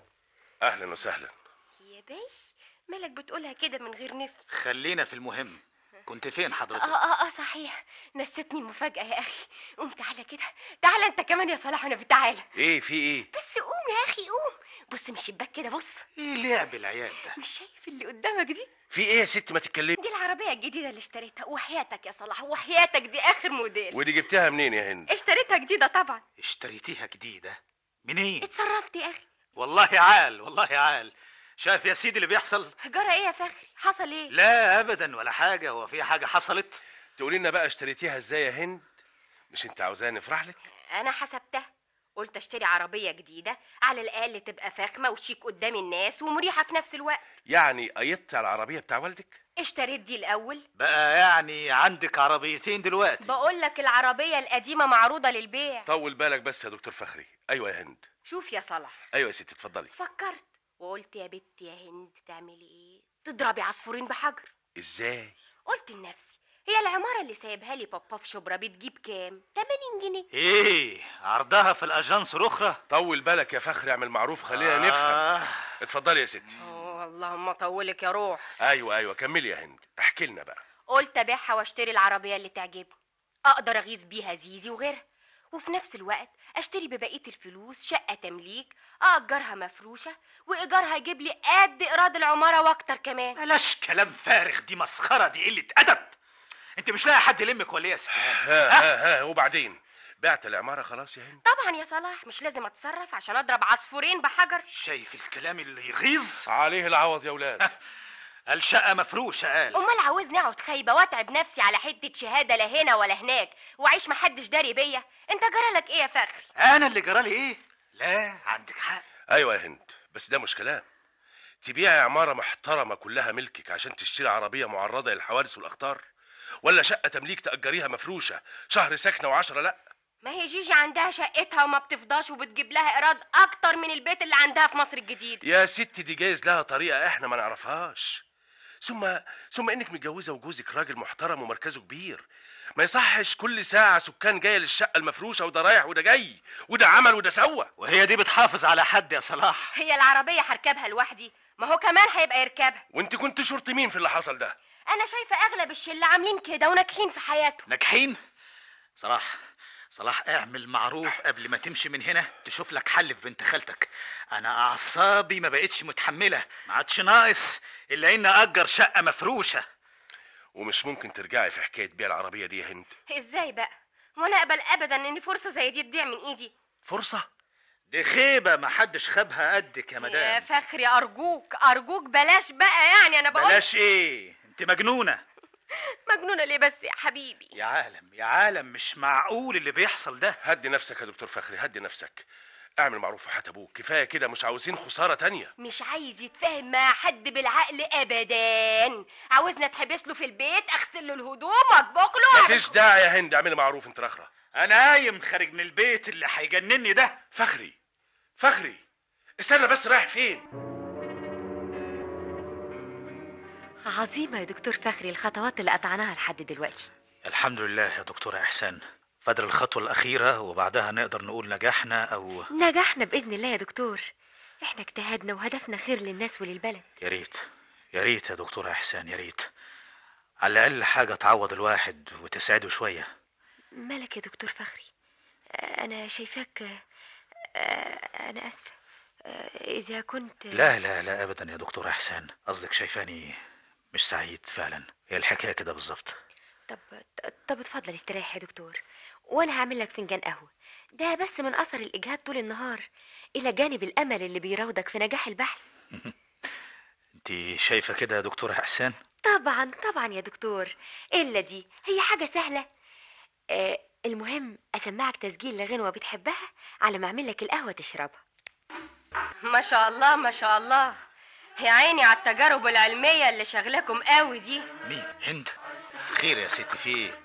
اهلا وسهلا يا بي مالك بتقولها كده من غير نفس خلينا في المهم كنت فين اه حضرتك اه اه صحيح نستني مفاجأة يا اخي قوم تعالى كده تعالى انت كمان يا صلاح انا تعالى ايه في ايه بس قوم يا اخي قوم بص من الشباك كده بص ايه لعب العيال ده مش شايف اللي قدامك دي في ايه يا ست ما تتكلمي دي العربية الجديدة اللي اشتريتها وحياتك يا صلاح وحياتك دي اخر موديل ودي جبتها منين يا هند اشتريتها جديدة طبعا اشتريتيها جديده منين اتصرفت يا اخي والله عال والله عال شايف يا سيدي اللي بيحصل جرى ايه يا فخري حصل ايه لا ابدا ولا حاجه هو في حاجه حصلت تقولي لنا بقى اشتريتيها ازاي يا هند مش انت عاوزاني نفرح لك انا حسبتها قلت اشتري عربية جديدة على الأقل تبقى فاخمة وشيك قدام الناس ومريحة في نفس الوقت يعني قيدت على العربيه بتاع والدك اشتريت دي الأول بقى يعني عندك عربيتين دلوقتي بقول لك العربية القديمة معروضة للبيع طول بالك بس يا دكتور فخري ايوه يا هند شوف يا صلاح ايوه يا ستي اتفضلي فكرت وقلت يا بنت يا هند تعملي ايه تضربي عصفورين بحجر ازاي قلت لنفسي هي العمارة اللي سايبها لي بابا في شبرا بتجيب كام 80 جنيه ايه عرضها في الاجانس الاخرى طول بالك يا فخري اعمل معروف خلينا آه. نفهم اتفضلي يا ستي أوه، اللهم طولك يا روح ايوه ايوه كملي يا هند احكي لنا بقى قلت ابيعها واشتري العربية اللي تعجبني اقدر اغيظ بيها زيزي وغيرها وفي نفس الوقت اشتري ببقية الفلوس شقة تمليك اجرها مفروشة وايجارها يجيب لي قد ايراد العمارة واكتر كمان بلاش كلام فارغ دي مسخره دي قله ادب انت مش لاقي حد يلمك ولا ايه يا ست هانم؟ ها ها ها وبعدين بعت العماره خلاص يا هند طبعا يا صلاح مش لازم اتصرف عشان اضرب عصفورين بحجر شايف الكلام اللي يغيظ عليه العوض يا ولاد الشقه مفروشه قال امال عاوزني اقعد خايبه واتعب نفسي على حته شهاده لا هنا ولا هناك واعيش محدش داري بيا انت جرالك ايه يا فخري انا اللي جرالي ايه لا عندك حق ايوه يا هند بس ده مش كلام تبيعي عماره محترمه كلها ملكك عشان تشتري عربيه معرضه للحوادث والاخطار ولا شقه تمليك تاجريها مفروشه شهر ساكنه وعشرة لا ما هي جيجي عندها شقتها وما بتفضاش وبتجيب لها ايراد اكتر من البيت اللي عندها في مصر الجديد يا ستي دي جايز لها طريقه احنا ما نعرفهاش ثم ثم انك متجوزه وجوزك راجل محترم ومركزه كبير ما يصحش كل ساعه سكان جايه للشقه المفروشه وده رايح وده جاي وده عمل وده سوى وهي دي بتحافظ على حد يا صلاح هي العربيه هركبها لوحدي ما هو كمان هيبقى يركبها وانت كنت شرط مين في اللي حصل ده انا شايفه اغلب الشله عاملين كده وناجحين في حياتهم ناجحين صلاح صلاح اعمل معروف قبل ما تمشي من هنا تشوف لك حل في بنت خالتك انا اعصابي ما بقتش متحمله ما عادش ناقص الا ان اجر شقه مفروشه ومش ممكن ترجعي في حكايه بيع العربيه دي يا هند ازاي بقى وانا اقبل ابدا ان فرصه زي دي تضيع من ايدي فرصه دي خيبه ما حدش خابها قدك يا يا مدام فخري ارجوك ارجوك بلاش بقى يعني انا بقول بلاش ايه انت مجنونه مجنونه ليه بس يا حبيبي يا عالم يا عالم مش معقول اللي بيحصل ده هدي نفسك يا دكتور فخري هدي نفسك اعمل معروف في حياه ابوك كفايه كده مش عاوزين خساره تانية مش عايز يتفاهم مع حد بالعقل ابدا عاوزنا اتحبس له في البيت اغسل له الهدوم واطبخ له مفيش داعي يا هند اعملي معروف انت رخره انا قايم خارج من البيت اللي هيجنني ده فخري فخري استنى بس رايح فين عظيمة يا دكتور فخري الخطوات اللي قطعناها لحد دلوقتي الحمد لله يا دكتورة إحسان فاضل الخطوة الأخيرة وبعدها نقدر نقول نجحنا أو نجحنا بإذن الله يا دكتور احنا اجتهدنا وهدفنا خير للناس وللبلد يا ريت يا ريت يا دكتورة إحسان يا ريت على الأقل حاجة تعوض الواحد وتسعده شوية مالك يا دكتور فخري أنا شايفاك آه، أنا آسفة آه، إذا كنت لا لا لا أبدا يا دكتورة إحسان قصدك شايفاني مش سعيد فعلا هي الحكاية كده بالظبط طب طب اتفضل استريح يا دكتور وانا هعمل لك فنجان قهوه ده بس من اثر الاجهاد طول النهار الى جانب الامل اللي بيراودك في نجاح البحث انت شايفة كده يا دكتورة إحسان طبعا طبعا يا دكتور الا دي هي حاجه سهله آه المهم اسمعك تسجيل لغنوه بتحبها على ما اعمل لك القهوه تشربها ما شاء الله ما شاء الله يا عيني على التجارب العلميه اللي شغلكم قوي دي مين هند خير يا ستي في ايه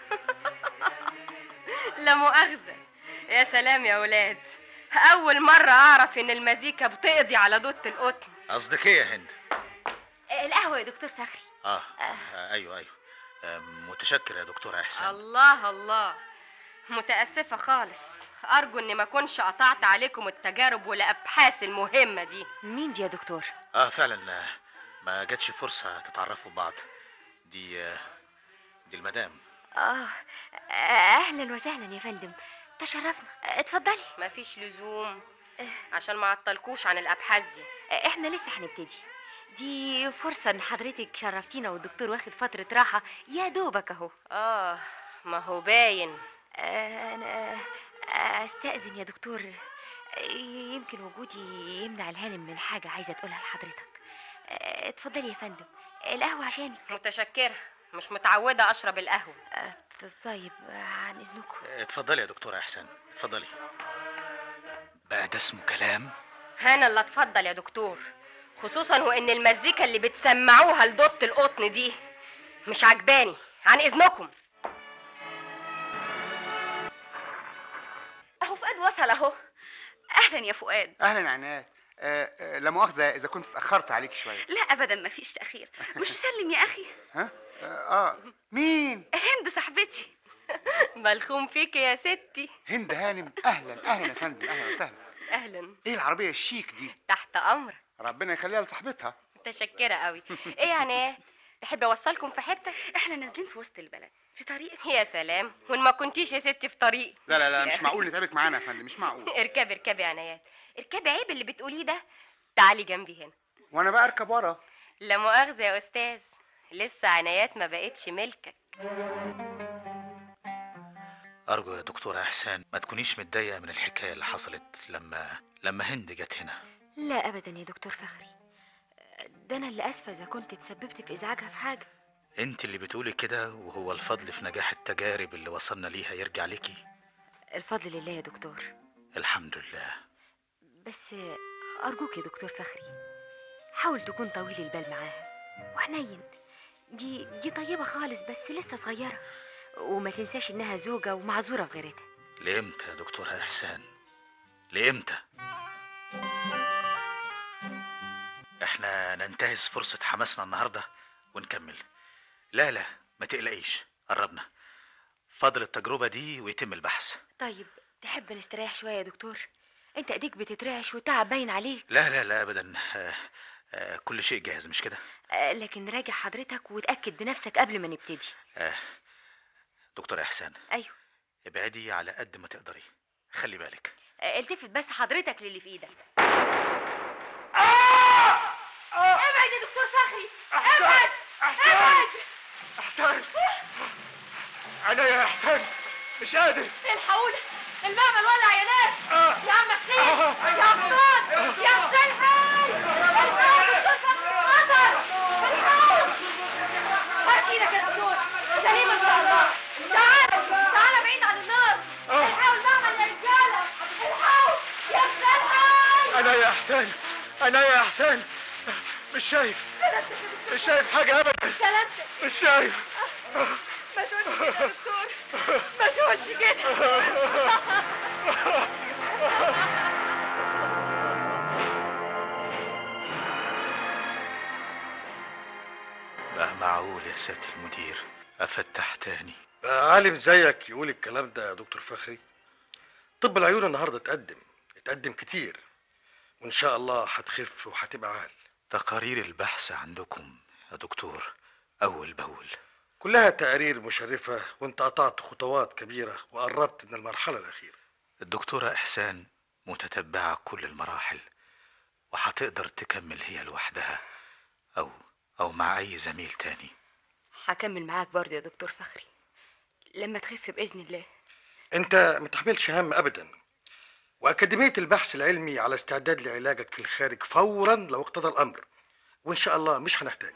لا مؤاخذه يا سلام يا ولاد اول مره اعرف ان المزيكا بتقضي على دوت القطن قصدك ايه يا هند آه القهوه يا دكتور فخري آه. آه ايوه ايوه آه متشكر يا دكتورة إحسان الله الله متاسفه خالص ارجو اني ما اكونش قطعت عليكم التجارب والابحاث المهمه دي مين دي يا دكتور اه فعلا آه، ما جاتش فرصة تتعرفوا ببعض دي آه، دي المدام اه اهلا وسهلا يا فندم تشرفنا اتفضلي مفيش لزوم عشان ما عطلكوش عن الابحاث دي احنا لسه هنبتدي دي فرصة ان حضرتك شرفتينا والدكتور واخد فترة راحة يا دوبك اهو اه ما هو باين آه، انا آه، استأذن يا دكتور آه، يمكن وجودي يمنع الهانم من حاجة عايزة تقولها لحضرتك آه، اتفضلي يا فندم القهوة عشانك متشكره مش متعوده اشرب القهوه آه، طيب آه، عن اذنكم اتفضلي يا دكتورة إحسان اتفضلي بقى ده اسمه كلام انا اللي اتفضل يا دكتور خصوصا وان المزيكا اللي بتسمعوها لدوت القطن دي مش عجباني عن اذنكم اهو فؤاد وصل اهو اهلا يا فؤاد اهلا عناد آه آه لا مؤاخذه اذا كنت اتاخرت عليك شويه لا ابدا ما فيش تاخير مش سلم يا اخي ها اه, آه. مين هند صاحبتي ملخوم فيك يا ستي هند هانم اهلا اهلا يا فندم اهلا وسهلا اهلا ايه العربيه الشيك دي تحت امر ربنا يخليها لصاحبتها متشكره قوي ايه يعني تحب اوصلكم في حته احنا نازلين في وسط البلد في طريق يا سلام وان ما كنتيش يا ستي في طريق لا لا لا مش معقول نتعبك معانا يا فندم مش معقول اركبي اركبي يا عنايات اركبي عيب اللي بتقوليه ده تعالي جنبي هنا وانا بقى اركب ورا لا مؤاخذه يا استاذ لسه عنايات ما بقتش ملكك أرجو يا دكتورة إحسان ما تكونيش متضايقة من الحكاية اللي حصلت لما لما هند جت هنا لا ابدا يا دكتور فخري ده انا اللي اسفه اذا كنت تسببت في ازعاجها في حاجه انت اللي بتقولي كده وهو الفضل في نجاح التجارب اللي وصلنا ليها يرجع ليكي الفضل لله يا دكتور الحمد لله بس ارجوك يا دكتور فخري حاول تكون طويل البال معاها وحنين دي دي طيبه خالص بس لسه صغيره وما تنساش انها زوجه ومعذوره في غيرتها لإمتى يا دكتورة إحسان لإمتى احنا ننتهز فرصة حماسنا النهاردة ونكمل لا لا ما تقلقيش قربنا فاضل التجربة دي ويتم البحث طيب تحب نستريح شويه يا دكتور انت ايديك بتترعش والتعب باين عليك لا لا لا ابدا آه، آه، كل شيء جاهز مش كده آه، لكن راجع حضرتك وتاكد بنفسك قبل ما نبتدي آه، دكتور احسان ايوه ابعدي على قد ما تقدري خلي بالك آه، التفت بس حضرتك للي في ايدك ابعد يا دكتور فخري ابعد ابعد احسان انا يا احسان مش قادر الحقونا المعمل ولع يا ناس يا عم حسين يا عباد يا مسلحل الحقوا يا دكتور فخري خطر الحقوا هات ايدك يا دكتور سليم ان شاء الله تعال تعال بعيد عن النار الحقوا المعمل يا رجاله الحقوا يا مسلحل انا يا احسان انا يا احسان مش شايف مش شايف حاجه ابدا سلامتك مش شايف ما تقولش كده يا دكتور ما تقولش كده بقى معقول يا سيادة المدير افتح تاني بقى عالم زيك يقول الكلام ده يا دكتور فخري طب العيون النهارده اتقدم اتقدم كتير وان شاء الله هتخف وهتبقى عال تقارير البحث عندكم يا دكتور اول باول كلها تقارير مشرفة وانت قطعت خطوات كبيرة وقربت من المرحلة الأخيرة الدكتورة إحسان متتبعة كل المراحل وهتقدر تكمل هي لوحدها أو أو مع أي زميل تاني هكمل معاك برضه يا دكتور فخري لما تخف باذن الله انت ما تحملش هم أبدا وأكاديمية البحث العلمي على استعداد لعلاجك في الخارج فورا لو اقتضى الأمر وإن شاء الله مش هنحتاج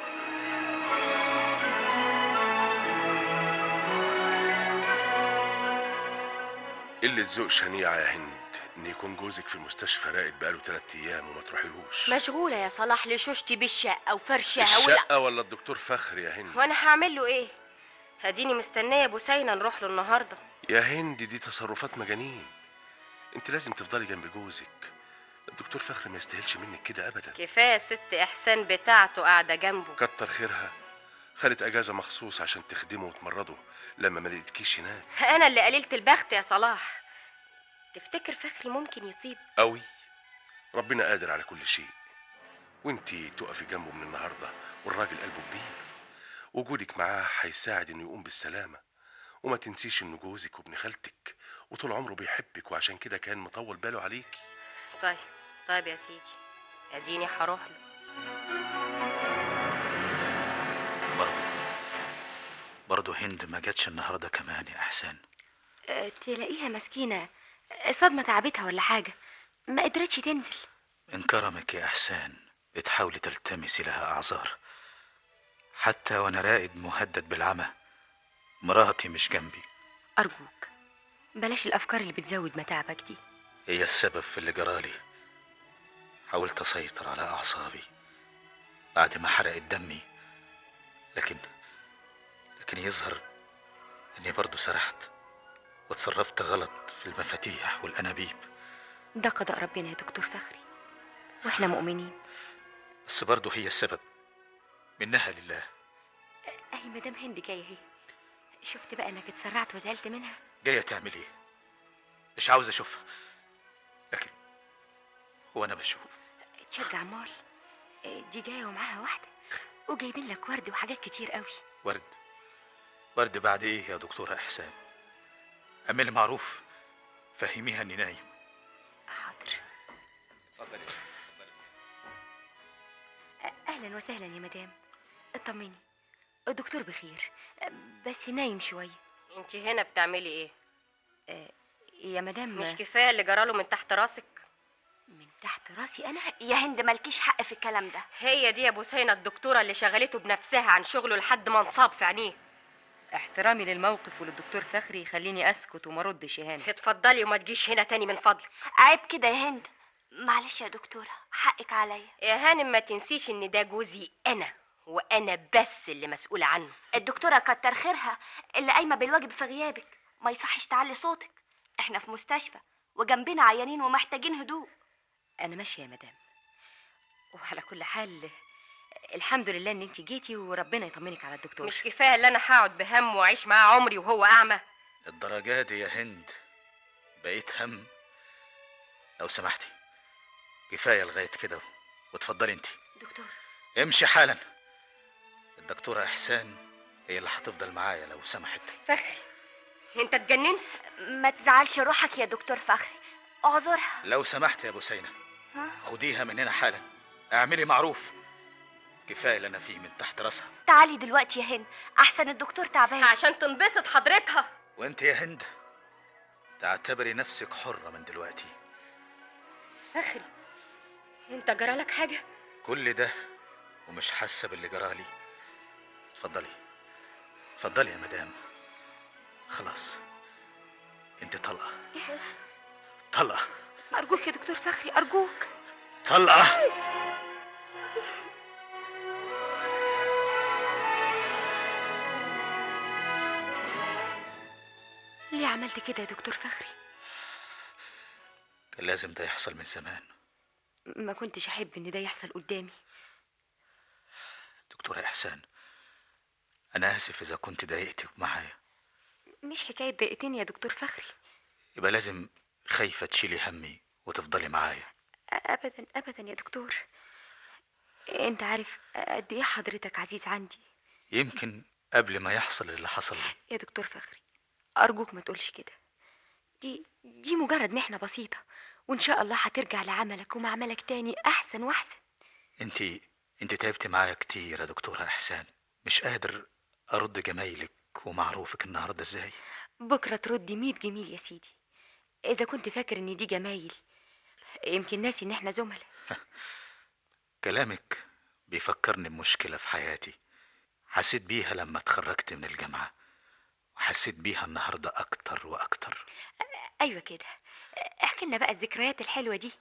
قلة ذوق شنيعة يا هند إن يكون جوزك في المستشفى راقد بقاله تلات أيام وما تروحيلوش مشغولة يا صلاح لشوشتي بالشقة وفرشها ولا الشقة ولا الدكتور فخري يا هند وانا هعمل له ايه هديني مستنية بوسينة نروح له النهاردة يا هند دي تصرفات مجانين انت لازم تفضلي جنب جوزك الدكتور فخري ما يستاهلش منك كده ابدا كفاية ست احسان بتاعته قاعدة جنبه كتر خيرها خدت اجازه مخصوص عشان تخدمه وتمرضه لما ما لقيتكيش هناك انا اللي قللت البخت يا صلاح تفتكر فخري ممكن يطيب قوي ربنا قادر على كل شيء وانتي تقفي جنبه من النهارده والراجل قلبه كبير وجودك معاه هيساعد انه يقوم بالسلامه وما تنسيش انه جوزك وابن خالتك وطول عمره بيحبك وعشان كده كان مطول باله عليكي طيب طيب يا سيدي اديني هروح له برضه برضه هند ما جاتش النهارده كمان يا احسان أه، تلاقيها مسكينة صدمة تعبتها ولا حاجة ما قدرتش تنزل من كرمك يا احسان بتحاولي تلتمسي لها اعذار حتى وانا راقد مهدد بالعمى مراتي مش جنبي أرجوك بلاش الأفكار اللي بتزود متاعبك دي هي السبب في اللي جرالي حاولت اسيطر على اعصابي بعد ما حرقت دمي لكن لكن يظهر اني برضو سرحت وتصرفت غلط في المفاتيح والانابيب ده قضاء ربنا يا دكتور فخري واحنا مؤمنين بس برضو هي السبب منها لله اهي مدام هند جايه اهي شفت بقى انك اتسرعت وزعلت منها جاية تعمل ايه مش عاوز اشوفها لكن هو انا بشوف تشجع مال دي جايه ومعاها واحده وجايبين لك ورد وحاجات كتير قوي ورد ورد بعد ايه يا دكتورة احسان اعملي معروف فهميها اني نايم حاضر اتفضلي اهلا وسهلا يا مدام اطمني الدكتور بخير بس نايم شويه انت هنا بتعملي ايه يا مدام مش كفايه اللي جراله من تحت راسك من تحت راسي انا يا هند مالكيش حق في الكلام ده هي دي يا بوسينة الدكتورة اللي شغلته بنفسها عن شغله لحد ما انصاب في عينيه احترامي للموقف وللدكتور فخري يخليني اسكت وما ردش يا هاني اتفضلي وما تجيش هنا تاني من فضلك عيب كده يا هند معلش يا دكتورة حقك عليا يا هانم ما تنسيش ان ده جوزي انا وانا بس اللي مسؤولة عنه الدكتورة كتر خيرها اللي قايمة بالواجب في غيابك ما يصحش تعلي صوتك احنا في مستشفى وجنبنا عيانين ومحتاجين هدوء انا ماشيه يا مدام وعلى كل حال الحمد لله ان انت جيتي وربنا يطمنك على الدكتور مش كفايه اللي انا هقعد بهم واعيش معاه عمري وهو اعمى الدرجات دي يا هند بقيت هم لو سمحتي كفايه لغايه كده واتفضلي انت دكتور امشي حالا الدكتوره احسان هي اللي هتفضل معايا لو سمحت فخري انت اتجننت ما تزعلش روحك يا دكتور فخري اعذرها لو سمحت يا بوسينه ها؟ خديها من هنا حالا اعملي معروف كفايه اللي انا فيه من تحت راسها تعالي دلوقتي يا هند احسن الدكتور تعبان عشان تنبسط حضرتها وانت يا هند تعتبري نفسك حره من دلوقتي فخري انت جرالك حاجه كل ده ومش حاسه باللي جرالي اتفضلي اتفضلي يا مدام خلاص انت طلقه طلقه ارجوك يا دكتور فخري ارجوك طلقه ليه عملت كده يا دكتور فخري كان لازم ده يحصل من زمان ما كنتش احب ان ده يحصل قدامي دكتورة إحسان أنا آسف إذا كنت ضايقتك معايا مش حكايه دقيقتين يا دكتور فخري يبقى لازم خايفة تشيلي همي وتفضلي معايا ابدا ابدا يا دكتور انت عارف قد ايه حضرتك عزيز عندي يمكن قبل ما يحصل اللي حصل لي يا دكتور فخري ارجوك ما تقولش كده دي دي مجرد محنه بسيطه وان شاء الله هترجع لعملك ومعملك تاني احسن واحسن انت انت تعبت معايا كتير يا دكتورة إحسان مش قادر أرد جمايلك ومعروفك النهاردة إزاي بكره تردي مية جميل يا سيدي اذا كنت فاكر ان دي جمايل يمكن ناسي ان احنا زملاء كلامك بيفكرني بمشكلة في حياتي حسيت بيها لما اتخرجت من الجامعة وحسيت بيها النهاردة أكتر وأكتر ايوه كده احكي لنا بقى الذكريات الحلوه دي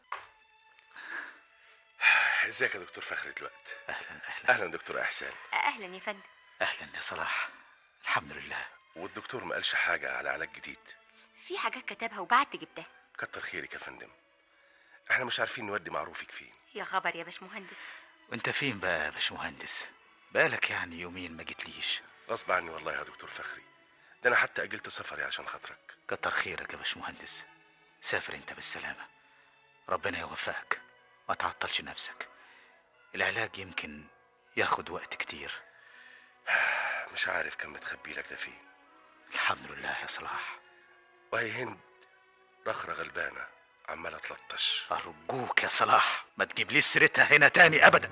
ازيك يا دكتور فخري دلوقتي اهلا اهلا اهلا دكتور احسان اهلا يا فندم أهلا يا صلاح الحمد لله والدكتور ما قالش حاجه على علاج جديد في حاجات كتبها وبعت جبتها كتر خيرك يا فندم احنا مش عارفين نودي معروفك فين يا خبر يا باشمهندس وانت فين بقى يا باشمهندس بقالك يعني يومين ما جيتليش غصب عني والله يا دكتور فخري ده انا حتى اجلت سفري عشان خاطرك كتر خيرك يا باشمهندس سافر انت بالسلامة ربنا يوفقك ما تعطلش نفسك العلاج يمكن ياخد وقت كتير مش عارف كان متخبي لك ده فين الحمد لله يا صلاح وهي هند رخرة غلبانة عمالة تلطش أرجوك يا صلاح ما تجيبليش سيرتها هنا تاني أبدا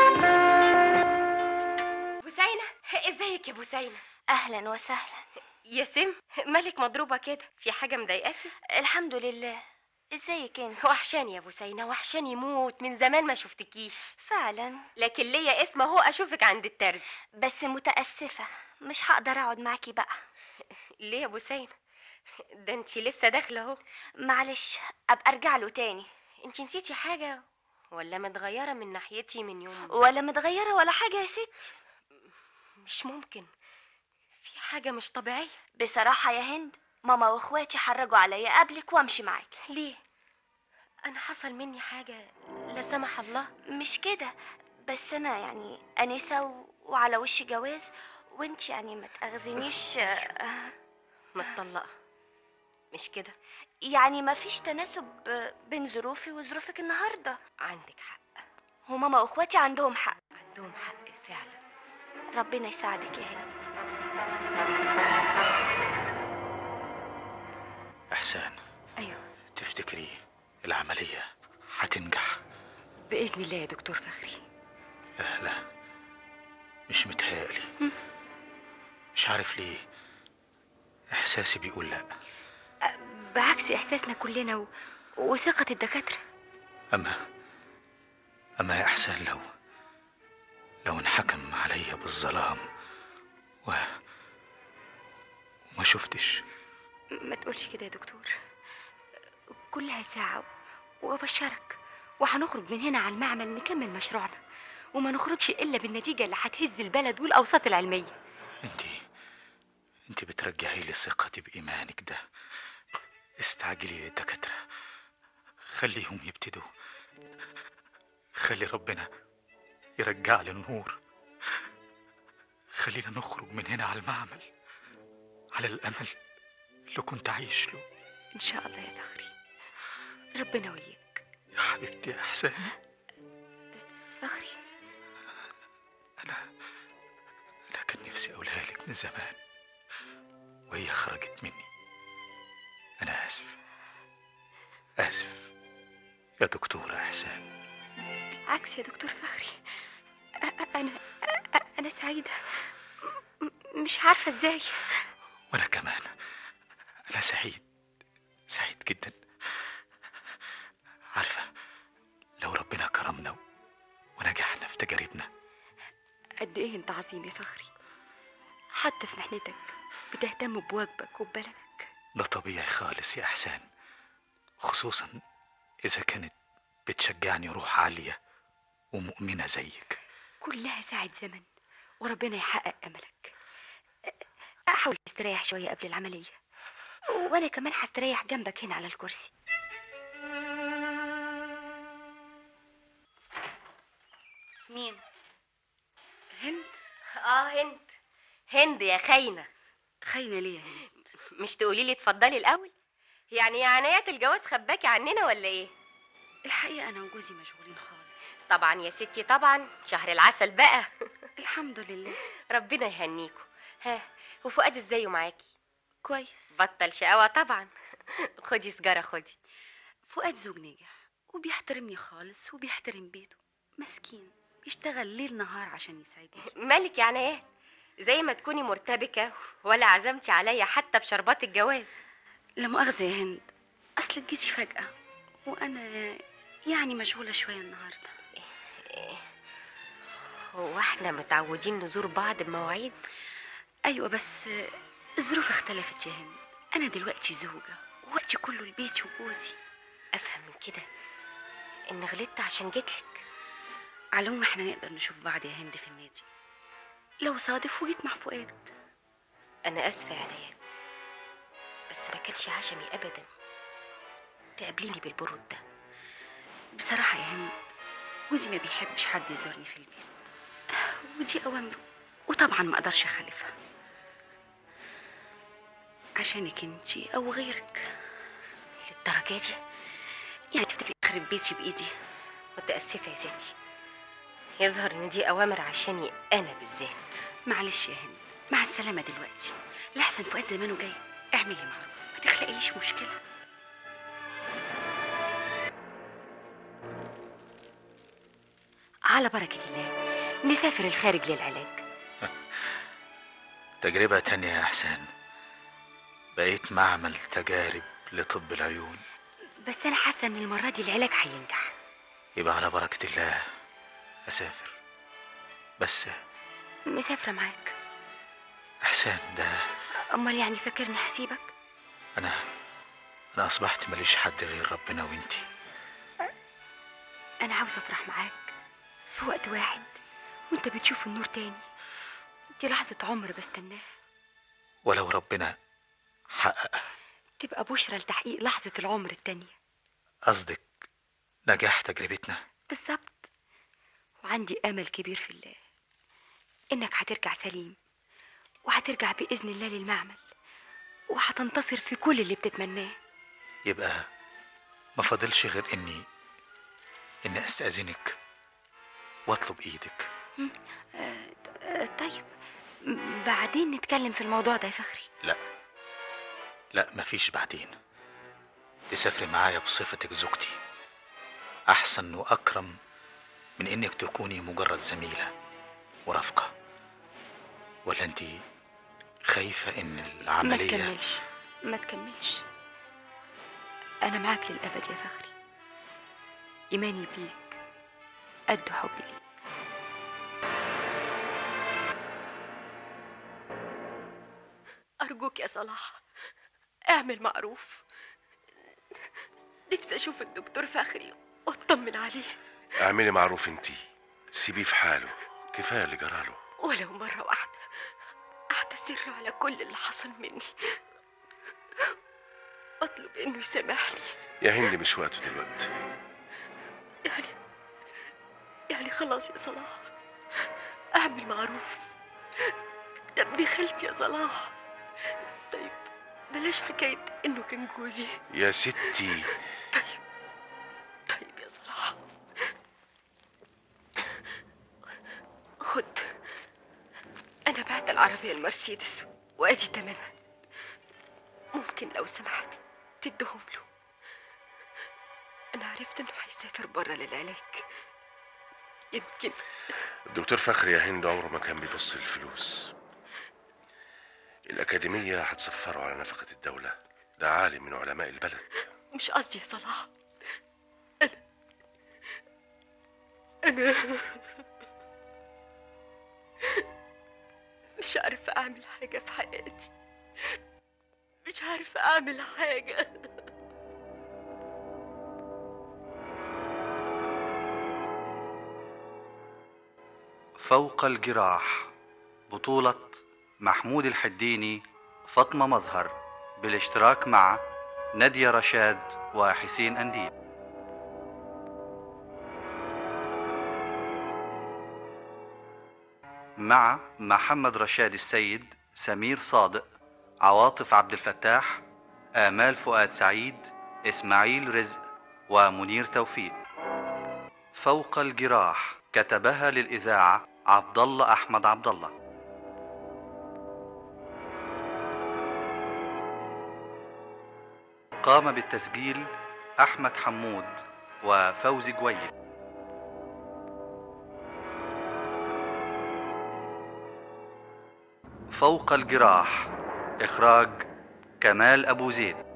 بوسينة ازيك يا بوسينة اهلا وسهلا يا سم مالك مضروبة كده في حاجة مضايقاكي الحمد لله ازيك انت وحشاني يا بوسينة وحشاني موت من زمان ما شفتكيش فعلا لكن ليا اسم اهو اشوفك عند الترز بس متاسفه مش هقدر اقعد معاكي بقى ليه يا بوسينة ده انتي لسه داخلة اهو معلش ابقى ارجع له تاني انتي نسيتي حاجة ولا متغيرة من ناحيتي من يوم ولا متغيره ولا حاجه يا ستي مش ممكن في حاجة مش طبيعية بصراحه يا هند ماما واخواتي حرجوا عليا قبلك وامشي معاكي ليه انا حصل مني حاجة لا سمح الله مش كده بس انا يعني انسه و... وعلى وش جواز وانت يعني ما تاخذنيش آه، متطلقة مش كده يعني ما فيش تناسب آه، بين ظروفي وظروفك النهارده عندك حق وماما واخواتي عندهم حق عندهم حق فعلا ربنا يساعدك يا هند إحسان ايوه تفتكري العملية هتنجح باذن الله يا دكتور فخري لا لا مش متهيألي مش عارف ليه إحساسي بيقول لا بعكس احساسنا كلنا و... وثقه الدكاتره أما أما يا إحسان لو لو انحكم عليا بالظلام و وما شفتش ما تقولش كده يا دكتور كلها ساعة وأبشرك وهنخرج من هنا على المعمل نكمل مشروعنا وما نخرجش إلا بالنتيجة اللي هتهز البلد والأوساط العلمية انت انت بترجعي لي ثقتي بإيمانك ده استعجلي للدكاترة خليهم يبتدوا خلي ربنا يرجع لي النور خلينا نخرج من هنا على المعمل على الأمل اللي كنت عايش له إن شاء الله يا فخري ربنا وياك يا حبيبتي يا احسان فخري انا انا كان نفسي اقولها لك من زمان وهي خرجت مني انا اسف اسف يا دكتورة احسان عكس يا دكتور فخري أ- أنا أ- أنا سعيدة م- مش عارفة إزاي وانا كمان انا سعيد سعيد جدا عارفة لو ربنا كرمنا و- ونجحنا في تجاربنا قد إيه أنت عظيم يا فخري حتى في محنتك بتهتم بواجبك وببلدك ده طبيعي خالص يا احسان خصوصا اذا كانت بتشجعني روح عالية ومؤمنة زيك كلها ساعة زمن وربنا يحقق أملك أحاول تستريح شوية قبل العملية وأنا كمان هستريح جنبك هنا على الكرسي مين هند اه هند هند يا خاينه خاينه ليه يا هند مش تقولي لي اتفضلي الاول يعني يا عنايات الجواز خباكي عننا ولا ايه الحقيقه انا وجوزي مشغولين خالص طبعا يا ستي طبعا شهر العسل بقى الحمد لله ربنا يهنيكوا ها وفؤاد ازاي معاكي كويس بطل شقاوة طبعا خدي سجارة خدي فؤاد زوج ناجح وبيحترمني خالص وبيحترم بيته مسكين بيشتغل ليل نهار عشان يسعدني مالك يا عنايات زي ما تكوني مرتبكة ولا عزمتي عليا حتى بشربات الجواز لا مؤاخذة يا هند أصل جيتي فجأة وأنا يعني مشغولة شوية النهاردة هو احنا متعودين نزور بعض بمواعيد أيوة بس الظروف اختلفت يا هند أنا دلوقتي زوجة ووقتي كله لبيتي وجوزي أفهم من كده إن غلطت عشان جيتلك على العموم احنا نقدر نشوف بعض يا هند في النادي لو صادف وجيت مع فؤاد أنا آسفة يا عنايات بس ما كانش عشمي أبدا تقابليني بالبرود ده بصراحة يا هند جوزي ما بيحبش حد يزورني في البيت ودي أوامره وطبعا ما أقدرش أخالفها عشانك انتي أو غيرك للدرجة دي يعني تفتكري أخرب بيتي بإيدي متأسفة يا ستي يظهر إن دي أوامر عشاني أنا بالذات معلش يا هند مع السلامة دلوقتي لحسن فؤاد زمانه جاي اعملي معروف ما تخلقيش مشكلة على بركة الله نسافر الخارج للعلاج تجربة تانية يا إحسان بقيت معمل تجارب لطب العيون بس أنا حاسة إن المرة دي العلاج هينجح يبقى على بركة الله أسافر بس مسافرة معاك إحسان ده أمال يعني فاكرني هسيبك أنا أنا أصبحت ماليش حد غير ربنا وإنتي أنا عاوزة أفرح معاك في وقت واحد وأنت بتشوف النور تاني دي لحظة عمر بستناها ولو ربنا حقق تبقى بشرى لتحقيق لحظة العمر التانية قصدك نجاح تجربتنا بالظبط وعندي أمل كبير في الله إنك هترجع سليم وهترجع بإذن الله للمعمل وهتنتصر في كل اللي بتتمناه يبقى ما فاضلش غير إني إني أستأذنك وأطلب إيدك مم. آه، آه، طيب م- بعدين نتكلم في الموضوع ده يا فخري لا لا مفيش بعدين تسافري معايا بصفتك زوجتي أحسن وأكرم من إنك تكوني مجرد زميلة ورفقة ولا أنت خايفة إن ما العملية تكملش ما تكملش أنا معاك للأبد يا فخري إيماني بيك قد حبي ليك أرجوك يا صلاح اعمل معروف نفسي أشوف الدكتور فخري وأطمن عليه اعملي معروف انتي سيبيه في حاله كفايه اللي جراله ولو مرة واحدة أعتذر له على كل اللي حصل مني أطلب إنه يسامحني يا هند مش وقته دلوقتي يعني يعني خلاص يا صلاح أعمل معروف طب دي خالتي يا صلاح طيب بلاش حكاية إنه كان جوزي يا ستي طيب يا أنا بعت العربية المرسيدس وأدي تمامها ممكن لو سمحت تدهم له أنا عرفت إنه هيسافر بره للعلاج يمكن الدكتور فخري يا هند عمره ما كان بيبص للفلوس الأكاديمية هتسفره على نفقة الدولة ده عالم من علماء البلد مش قصدي يا صلاح أنا أنا مش عارفة أعمل حاجة في حياتي مش عارفة أعمل حاجة فوق الجراح بطولة محمود الحديني فاطمة مظهر بالاشتراك مع نادية رشاد وحسين أنديل مع محمد رشاد السيد سمير صادق عواطف عبد الفتاح آمال فؤاد سعيد إسماعيل رزق ومنير توفيق فوق الجراح كتبها للإذاعة عبد الله أحمد عبد الله قام بالتسجيل أحمد حمود وفوزي جويل فوق الجراح إخراج كمال أبو زيد